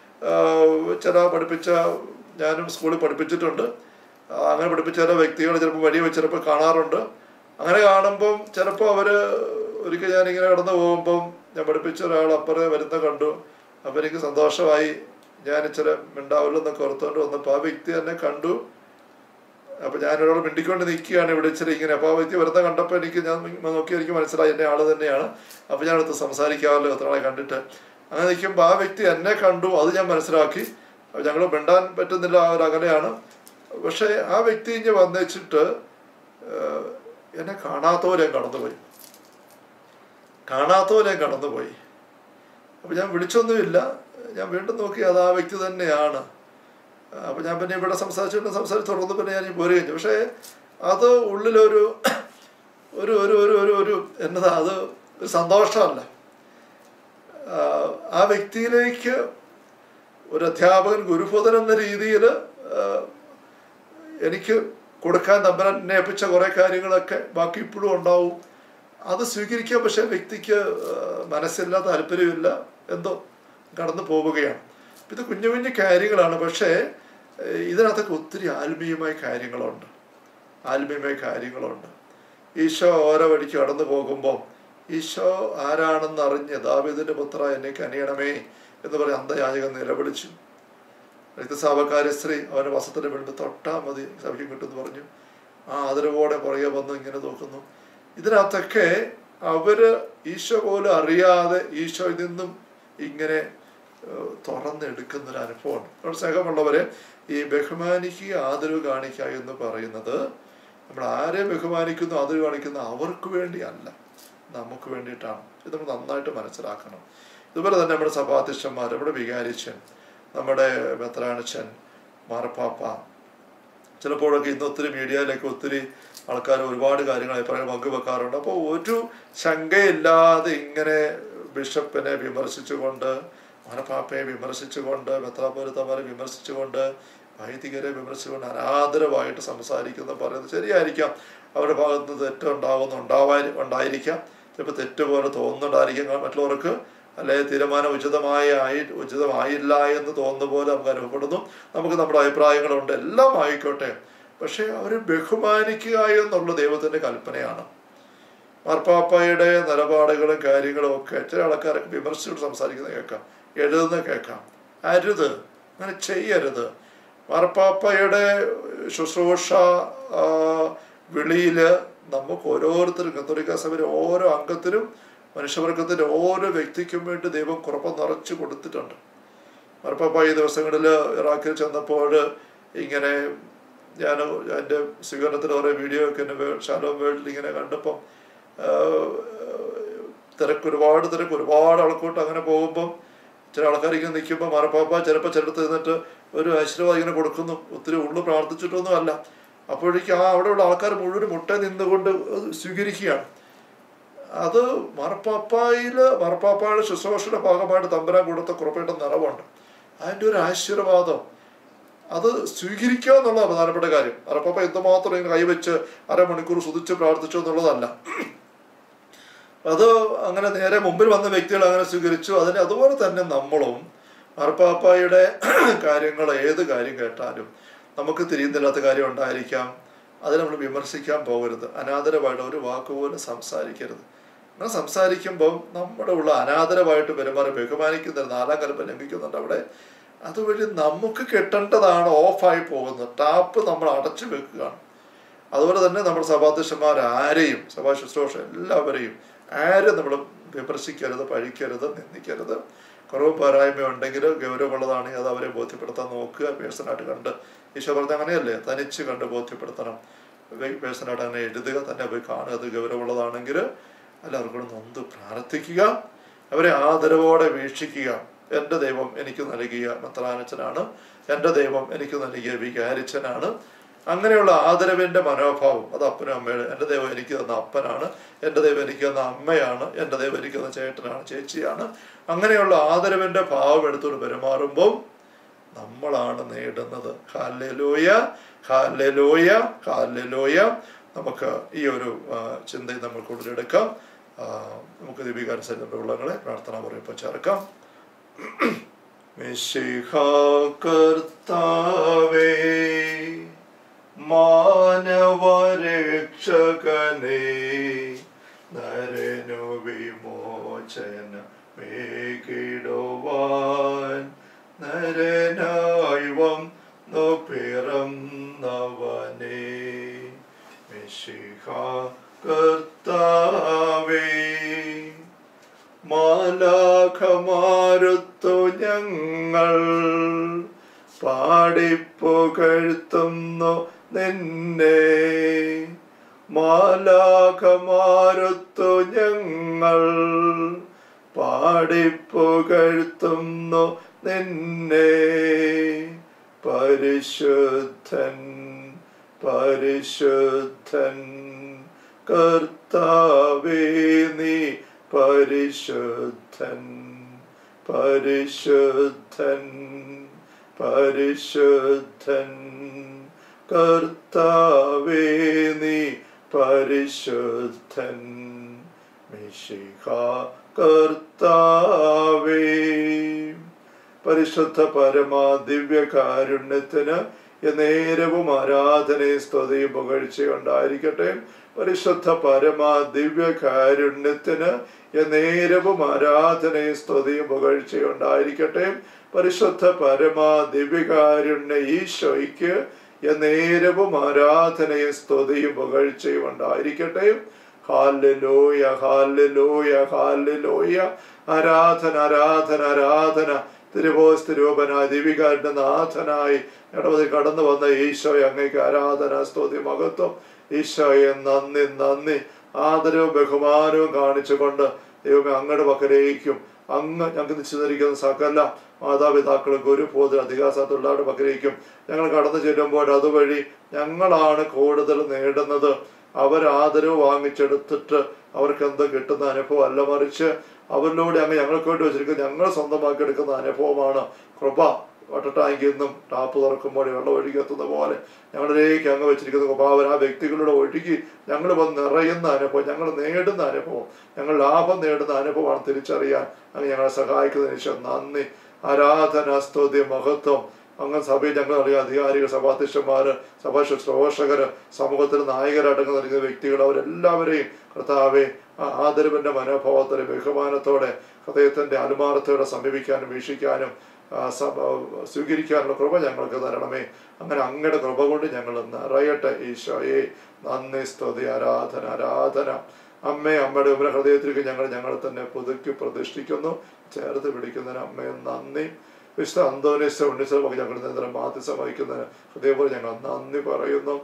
ചില പഠിപ്പിച്ച ഞാനും സ്കൂളിൽ പഠിപ്പിച്ചിട്ടുണ്ട് അങ്ങനെ പഠിപ്പിച്ച ചില വ്യക്തികൾ ചിലപ്പോൾ വഴി വെച്ച് ചിലപ്പോൾ കാണാറുണ്ട് അങ്ങനെ കാണുമ്പം ചിലപ്പോൾ അവർ ഒരിക്കൽ ഞാനിങ്ങനെ കടന്നു പോകുമ്പം ഞാൻ പഠിപ്പിച്ച ഒരാൾ അപ്പുറം വരുന്ന കണ്ടു അപ്പം എനിക്ക് സന്തോഷമായി ഞാൻ ഇച്ചിരി മിണ്ടാവില്ല എന്നൊക്കെ ഓർത്തുകൊണ്ട് വന്നപ്പോൾ ആ വ്യക്തി എന്നെ കണ്ടു അപ്പം ഞാനൊരാൾ മിണ്ടിക്കൊണ്ട് നിൽക്കുകയാണ് ഇവിടെ ഇച്ചിരി ഇങ്ങനെ അപ്പോൾ ആ വ്യക്തി വെറുതെ കണ്ടപ്പോൾ എനിക്ക് ഞാൻ നോക്കി എനിക്ക് മനസ്സിലായി എന്നെ ആൾ തന്നെയാണ് അപ്പോൾ ഞാൻ അടുത്ത് സംസാരിക്കാമല്ലോ എത്ര ആളെ കണ്ടിട്ട് അങ്ങനെ നിൽക്കുമ്പോൾ ആ വ്യക്തി എന്നെ കണ്ടു അത് ഞാൻ മനസ്സിലാക്കി ഞങ്ങൾ മിണ്ടാൻ പറ്റുന്നില്ല ആ ഒരു അകലെയാണ് പക്ഷേ ആ വ്യക്തി ഇഞ്ഞ് വന്നേച്ചിട്ട് എന്നെ കാണാത്തവരെ കടന്നുപോയി കാണാത്തവരെ കടന്നുപോയി അപ്പം ഞാൻ വിളിച്ചൊന്നുമില്ല ഞാൻ വീണ്ടും നോക്കി അത് ആ വ്യക്തി തന്നെയാണ് അപ്പം ഞാൻ പിന്നെ ഇവിടെ സംസാരിച്ചുകൊണ്ട് സംസാരിച്ച് തുടർന്ന് പിന്നെ ഞാൻ പോരുകയും ചെയ്തു പക്ഷേ അത് ഉള്ളിലൊരു ഒരു ഒരു ഒരു ഒരു ഒരു എന്നതാ അത് ഒരു സന്തോഷമല്ല ആ വ്യക്തിയിലേക്ക് ഒരു അധ്യാപകൻ ഗുരുഭൂതൻ എന്ന രീതിയിൽ എനിക്ക് കൊടുക്കാൻ തമ്പരൻ എന്നെ ഏൽപ്പിച്ച കുറേ കാര്യങ്ങളൊക്കെ ബാക്കി ഇപ്പോഴും ഉണ്ടാവും അത് സ്വീകരിക്കാൻ പക്ഷേ വ്യക്തിക്ക് ആ, മനസ്സില്ല താല്പര്യമില്ല എന്തോ കടന്നു പോവുകയാണ് ഇത് കുഞ്ഞു കുഞ്ഞു കാര്യങ്ങളാണ് പക്ഷേ ഏഹ്, ഇതിനകത്തൊക്കെ ഒത്തിരി ആത്മീയമായ കാര്യങ്ങളുണ്ട് ആത്മീയമായ കാര്യങ്ങളുണ്ട് ഈശോ ഓരോ വഴിക്ക് കടന്നു പോകുമ്പോൾ ഈശോ ആരാണെന്ന് അറിഞ്ഞ് ദാവീദിന്റെ പുത്ര എന്നെ കനിയണമേ എന്ന് പറഞ്ഞ് അന്ധയാചകൻ നിലവിളിച്ചു രക്തസാവക്കാരി സ്ത്രീ അവന്റെ വസത്തിന്റെ വെള്ളി തൊട്ടാ മതി സൗഖ്യം കിട്ടുമെന്ന് പറഞ്ഞു ആ ആദരവോടെ പുറകെ വന്ന് ഇങ്ങനെ നോക്കുന്നു ഇതിനകത്തൊക്കെ അവര് ഈശോ പോലും അറിയാതെ ഈശോയിൽ നിന്നും ഇങ്ങനെ ഏഹ്, തുറന്നെടുക്കുന്ന ഒരു അനുഭവമാണ് നമ്മുടെ സ്നേഹമുള്ളവരെ ഈ ബഹുമാനിക്കുക ആദരവ് കാണിക്കുക എന്ന് പറയുന്നത് നമ്മൾ ആരെ ബഹുമാനിക്കുന്നു ആദരവ് കാണിക്കുന്നു അവർക്ക് വേണ്ടിയല്ല നമുക്ക് വേണ്ടിയിട്ടാണ് ഇത് നമ്മൾ നന്നായിട്ട് മനസ്സിലാക്കണം ഇതുപോലെ തന്നെ നമ്മുടെ സഭാധ്യക്ഷന്മാർ നമ്മുടെ വികാരിച്ചൻ നമ്മുടെ മെത്രാണിച്ചൻ മാർപ്പാപ്പ ചിലപ്പോഴൊക്കെ ഇന്ന് ഒത്തിരി മീഡിയയിലൊക്കെ ഒത്തിരി ആൾക്കാർ ഒരുപാട് കാര്യങ്ങൾ അഭിപ്രായം പങ്കുവെക്കാറുണ്ട് അപ്പോൾ ഒരു ശങ്കയില്ലാതെ ഇങ്ങനെ ബിഷപ്പിനെ വിമർശിച്ചുകൊണ്ട് മാനപ്പാപ്പയെ വിമർശിച്ചുകൊണ്ട് മെത്രാപുരത്തമാരെ വിമർശിച്ചുകൊണ്ട് വൈദികരെ വിമർശിച്ചുകൊണ്ട് അനാദരവായിട്ട് സംസാരിക്കുന്ന പറയുന്നത് ശരിയായിരിക്കാം അവരുടെ ഭാഗത്ത് നിന്ന് തെറ്റുണ്ടാകുന്നു ഉണ്ടാവാ ഉണ്ടായിരിക്കാം ചിലപ്പോൾ തെറ്റ് പോലെ തോന്നുന്നുണ്ടായിരിക്കാം മറ്റുള്ളവർക്ക് അല്ലെങ്കിൽ തീരുമാനം ഉചിതമായ ആയി ഉചിതമായില്ല എന്ന് തോന്നുന്ന പോലെ നമുക്ക് അനുഭവപ്പെടുന്നു നമുക്ക് നമ്മുടെ അഭിപ്രായങ്ങളുണ്ട് എല്ലാം ആയിക്കോട്ടെ പക്ഷേ അവരെ ബഹുമാനിക്കുക എന്നുള്ള ദൈവത്തിന്റെ കൽപ്പനയാണ് മാർപ്പാപ്പയുടെ നിലപാടുകളും കാര്യങ്ങളും ഒക്കെ ചില ആൾക്കാരൊക്കെ വിമർശിച്ചുകൊണ്ട് സംസാരിക്കുന്നത് കേൾക്കാം എഴുതുന്ന കേൾക്കാം അരുത് അങ്ങനെ ചെയ്യരുത് മാർപ്പാപ്പയുടെ ശുശ്രൂഷ ആ, വിളിയില് നമുക്ക് ഓരോരുത്തരും കത്തോലിക്ക സഭയിലെ ഓരോ അംഗത്തിനും മനുഷ്യവർഗത്തിന്റെ ഓരോ വ്യക്തിക്കും വേണ്ടി ദൈവം കുറപ്പം നിറച്ചു കൊടുത്തിട്ടുണ്ട് മാർപ്പാപ്പ ഈ ദിവസങ്ങളിൽ ഇറാഖിൽ ചെന്നപ്പോൾ ഇങ്ങനെ ഞാൻ എൻ്റെ സ്വീകരണത്തിന് കുറേ വീഡിയോ ഒക്കെ എൻ്റെ ഷാലോം വേൾഡിൽ ഇങ്ങനെ കണ്ടപ്പം ആഹ്, തിരക്ക് ഒരുപാട് തിരക്ക് ഒരുപാട് ആൾക്കൂട്ടം അങ്ങനെ പോകുമ്പം ചില ആൾക്കാർ ഇങ്ങനെ നിൽക്കുമ്പോൾ മാർപ്പാപ്പ ചിലപ്പോൾ ചിലടത്ത് നിന്നിട്ട് ഒരു ആശീർവാദം ഇങ്ങനെ കൊടുക്കുന്നു ഒത്തിരി ഉള്ളു പ്രാർത്ഥിച്ചിട്ടൊന്നും അല്ല അപ്പോഴേക്കും ആ അവിടെയുള്ള ആൾക്കാർ മുഴുവൻ മുട്ട നിന്നുകൊണ്ട് അത് സ്വീകരിക്കുകയാണ് അത് മാർപ്പാപ്പായില് മാർപ്പാപ്പായുടെ ശുശ്രൂഷയുടെ ഭാഗമായിട്ട് തമ്പരാൻ കൊടുത്ത കുറപ്പേട്ട നിറവുണ്ട് അതിൻ്റെ ഒരു ആശീർവാദം അത് സ്വീകരിക്കുക എന്നുള്ള പ്രധാനപ്പെട്ട കാര്യം മാർപ്പാപ്പ എന്തുമാത്രം ഇങ്ങനെ കൈവച്ച് അരമണിക്കൂർ സുതിച്ച് പ്രാർത്ഥിച്ചു എന്നുള്ളതല്ല അത് അങ്ങനെ നേരെ മുമ്പിൽ വന്ന വ്യക്തികൾ അങ്ങനെ സ്വീകരിച്ചു അതിന് അതുപോലെ തന്നെ നമ്മളും മാർപ്പാപ്പായുടെ കാര്യങ്ങൾ ഏത് കാര്യം കേട്ടാലും നമുക്ക് തിരിയുന്നില്ലാത്ത കാര്യം ഉണ്ടായിരിക്കാം അത് നമ്മൾ വിമർശിക്കാൻ പോകരുത് അനാദരമായിട്ട് ഒരു വാക്കുപോലും സംസാരിക്കരുത് അങ്ങനെ സംസാരിക്കുമ്പോൾ നമ്മുടെ ഉള്ള അനാദരമായിട്ട് പെരുമാറി ബഹുമാനിക്കുന്ന ഒരു നാലാം കൽപ്പം ലംഘിക്കുന്നുണ്ട് അവിടെ അതുവഴി നമുക്ക് കിട്ടേണ്ടതാണ് ഓഫായി പോകുന്നത് ടാപ്പ് നമ്മൾ അടച്ചു വെക്കുകയാണ് അതുപോലെ തന്നെ നമ്മുടെ സഭാധ്യക്ഷന്മാർ ആരെയും സഭാ ശുശ്രൂഷ എല്ലാവരെയും ആരും നമ്മൾ വിമർശിക്കരുത് പഴിക്കരുത് നിന്ദിക്കരുത് കുറവ് പോരായ്മ ഉണ്ടെങ്കിൽ ഗൗരവമുള്ളതാണെങ്കിൽ അത് അവരെ ബോധ്യപ്പെടുത്താൻ നോക്കുക പേഴ്സണായിട്ട് കണ്ട് ഈശോ പറഞ്ഞ അങ്ങനെയല്ലേ തനിച്ച് കണ്ട് ബോധ്യപ്പെടുത്തണം പേഴ്സണായിട്ട് അങ്ങനെ എഴുതുക തന്നെ പോയി കാണുക അത് ഗൗരവമുള്ളതാണെങ്കിൽ എല്ലാവർക്കും കൂടെ നൊന്ത് പ്രാർത്ഥിക്കുക അവരെ ആദരവോടെ വീക്ഷിക്കുക എൻ്റെ ദൈവം എനിക്ക് നൽകിയ മെത്രാനച്ചനാണ് എൻ്റെ ദൈവം എനിക്ക് നൽകിയ വികാരിച്ചനാണ് അങ്ങനെയുള്ള ആദരവിൻ്റെ മനോഭാവം അത് അപ്പനും അമ്മയുടെ എൻ്റെ ദൈവം എനിക്ക് തന്ന അപ്പനാണ് എൻ്റെ ദൈവം എനിക്ക് തന്ന അമ്മയാണ് എൻ്റെ ദൈവം എനിക്ക് തന്ന ചേട്ടനാണ് ചേച്ചിയാണ് അങ്ങനെയുള്ള ആദരവിൻ്റെ ഭാവം എടുത്തുകൊണ്ട് പെരുമാറുമ്പോൾ നമ്മളാണ് നേടുന്നത് ഹാലലോയ ഹാലലോയ ഹാലലോയ നമുക്ക് ഈ ഒരു ആ, ചിന്തയും നമ്മൾ കൂടുതലെടുക്കാം ആ, നമുക്ക് ദീപികാനുസരിച്ച് ഉള്ളങ്ങളെ പ്രാർത്ഥന പറയുമ്പോൾ ചേർക്കാം മിശിഹ കർത്താവേ മാനവരക്ഷകനേ നരനു വിമോചന മേകിടുവാൻ നരനായി വന്നു പിറന്നവനേ മിശിഹ കർത്താവേ മാലാഖമാരുത്തു ഞങ്ങൾ പാടിപ്പുകഴ്ത്തുന്നു നിന്നെ മാലാഖമാരുത്തു ഞങ്ങൾ പാടിപ്പുകഴ്ത്തുന്നു നിന്നെ പരിശുദ്ധൻ പരിശുദ്ധൻ കർത്താവേ നീ പരിശുദ്ധൻ പരിശുദ്ധൻ പരിശുദ്ധൻ കർത്താവേ നീ പരിശുദ്ധൻ മിശിഹ കർത്താവേ പരിശുദ്ധ പരമാ ദിവ്യകാരുണ്യത്തിന് നേരവും ആരാധനയും സ്തുതിയും പുകഴ്ചയുണ്ടായിരിക്കട്ടെ പരിശുദ്ധ പരമാ ദിവ്യകാരുണ്യത്തിന് നേരവും ആരാധനയും സ്തുതിയും പുകഴ്ചയുണ്ടായിരിക്കട്ടെ പരിശുദ്ധ പരമാ ദിവ്യകാരുണ്യ ഈശോയ്ക്ക് നേരവും ആരാധനയും സ്തുതിയും പുകഴ്ചയും ഉണ്ടായിരിക്കട്ടെ ഹാലലോയ ഹാലലോയ ഹാലലോയ ആരാധന ആരാധന ആരാധന തിരുവോസ്തു രൂപനായ ദിവികാരുടെ നാഥനായി ഇടപതി കടന്നു വന്ന ഈശോയെ അങ്ങേക്ക് ആരാധന സ്തുതി മഹത്വം ഈശോയെ നന്ദി നന്ദി ആദരവും ബഹുമാനവും കാണിച്ചുകൊണ്ട് ദൈവമേ അങ്ങയുടെ പക്കലേക്കും അങ്ങ് ഞങ്ങൾക്ക് നിശ്ചിതരിക്കുന്ന സകല മാതാപിതാക്കളും ഗുരുബോധന അധികാസത്തുള്ളവരുടെ പക്കലേക്കും ഞങ്ങൾ കടന്നു ചെല്ലുമ്പോൾ അതുവഴി ഞങ്ങളാണ് കൂടുതൽ നേടുന്നത് അവർ ആദരവ് വാങ്ങിച്ചെടുത്തിട്ട് അവർക്ക് എന്ത് കിട്ടുന്ന അനുഭവം അല്ല മറിച്ച് അവരിലൂടെ അങ്ങ് ഞങ്ങൾക്ക് വേണ്ടി വെച്ചിരിക്കുന്ന ഞങ്ങൾ സ്വന്തമാക്കി എടുക്കുന്ന അനുഭവമാണ് കൃപ വട്ടട്ടാങ്കിൽ നിന്നും ടാപ്പ് തുറക്കുമ്പോൾ വെള്ളം ഒഴുകിയെത്തുന്ന പോലെ ഞങ്ങളിലേക്ക് അങ്ങ് വെച്ചിരിക്കുന്ന കൃപാവൻ ആ വ്യക്തികളുടെ ഒഴുകി ഞങ്ങൾ വന്ന് നിറയുന്ന അനുഭവം ഞങ്ങൾ നേടുന്ന അനുഭവം ഞങ്ങൾ ലാഭം നേടുന്ന അനുഭവമാണ് തിരിച്ചറിയാൻ അങ്ങ് ഞങ്ങളെ സഹായിക്കുന്നതിന് ശേഷം നന്ദി ആരാധന സ്തുതി മഹത്വം അങ്ങ് സഭയിൽ ഞങ്ങൾ അറിയാം അധികാരികൾ സഭാധ്യക്ഷന്മാര് സഭാ ശുശ്രൂഷകര് സമൂഹത്തിൽ നായകരടങ്ങ് നൽകുന്ന വ്യക്തികൾ അവരെല്ലാവരെയും കർത്താവെ ആ ആദരവിന്റെ മനോഭാവത്തോടെ ബഹുമാനത്തോടെ ഹൃദയത്തിന്റെ അനുമാനത്തോടെ സമീപിക്കാനും വീക്ഷിക്കാനും ആ, സഭ സ്വീകരിക്കാനുള്ള കൃപ ഞങ്ങൾക്ക് തരണമേ അങ്ങനെ അങ്ങയുടെ കൃപ കൊണ്ട് ഞങ്ങൾ നിറയട്ടെ ഈശോയെ നന്ദി സ്തുതി ആരാധന ആരാധന അമ്മേ അമ്മയുടെ ഉമ്മ ഹൃദയത്തിലേക്ക് ഞങ്ങൾ ഞങ്ങളെ തന്നെ പുതുക്കി പ്രതിഷ്ഠിക്കുന്നു ചേർത്ത് പിടിക്കുന്നതിന് അമ്മയെ നന്ദി വിശുദ്ധ അന്തോനീസ ഉണ്ണിസഭ ഞങ്ങൾ നിരന്തരം മാധ്യസം വഹിക്കുന്നതിന് ഹൃദയപോലെ ഞങ്ങൾ നന്ദി പറയുന്നു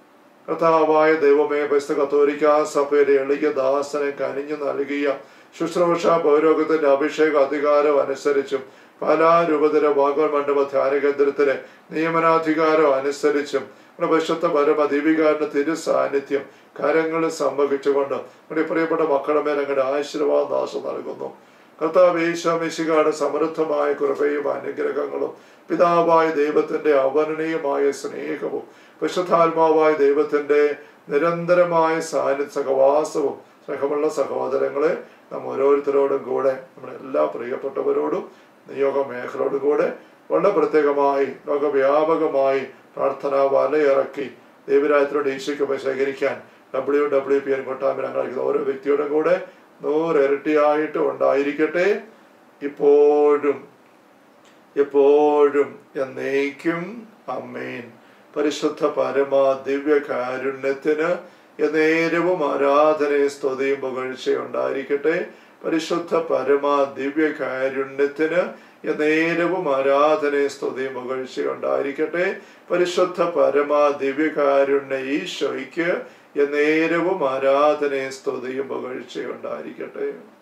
കർത്താവായ ദൈവമേ പരിശുദ്ധ കത്തോലിക്ക സഭയുടെ എളിയ ദാസനെ കനിഞ്ഞു നൽകിയ ശുശ്രൂഷ പൗരോഗത്തിന്റെ അഭിഷേക അധികാരം അനുസരിച്ചും കലാരൂപതര വാഗോൾ മണ്ഡപ ധ്യാന കേന്ദ്രത്തിലെ നിയമനാധികാരം അനുസരിച്ചും നമ്മുടെ വിശുദ്ധ പരമ ദീപികാരന്റെ തിരു സാന്നിധ്യം കരങ്ങളിൽ സംഭവിച്ചുകൊണ്ട് നമ്മുടെ പ്രിയപ്പെട്ട മക്കളുടെ മേൽ അങ്ങയുടെ ആശീർവാദ ദാസം നൽകുന്നു കർത്താവ് ഈശോമിശികാട് സമൃദ്ധമായ കൃപയും അനുഗ്രഹങ്ങളും പിതാവായ ദൈവത്തിന്റെ അവനനീയമായ സ്നേഹവും വിശുദ്ധാത്മാവായ ദൈവത്തിന്റെ നിരന്തരമായ സാന്നിധ്യ സഹവാസവും സ്നേഹമുള്ള സഹോദരങ്ങളെ നാം ഓരോരുത്തരോടും കൂടെ നമ്മുടെ എല്ലാ പ്രിയപ്പെട്ടവരോടും നിയോഗ മേഖലയോടും കൂടെ വളരെ പ്രത്യേകമായി ലോകവ്യാപകമായി പ്രാർത്ഥനാ വലയിറക്കി ദൈവരാജ്യത്തിലൂടെ ഈശോയ്ക്കൊപ്പം ശേഖരിക്കാൻ ഡബ്ല്യു ഡബ്ല്യു പി എൻ കൊട്ടാമിൽ അങ്ങനെ ഓരോ വ്യക്തിയോടും കൂടെ നൂറിരട്ടിയായിട്ട് ഉണ്ടായിരിക്കട്ടെ ഇപ്പോഴും എപ്പോഴും എന്നേക്കും അമ്മേൻ പരിശുദ്ധ പരമാ ദിവ്യ കാരുണ്യത്തിന് എന്നേരവും ആരാധനയും സ്തുതിയും പുകഴ്ചയുണ്ടായിരിക്കട്ടെ പരിശുദ്ധ പരമാ ദിവ്യ കാരുണ്യത്തിന് എന്നേരവും ആരാധനയും സ്തുതിയും പുകഴ്ചയുണ്ടായിരിക്കട്ടെ പരിശുദ്ധ പരമാ ദിവ്യ കാരുണ്യ ഈശോയ്ക്ക് എന്നേരവും ആരാധനയും സ്തുതിയും പുകഴ്ചയുണ്ടായിരിക്കട്ടെ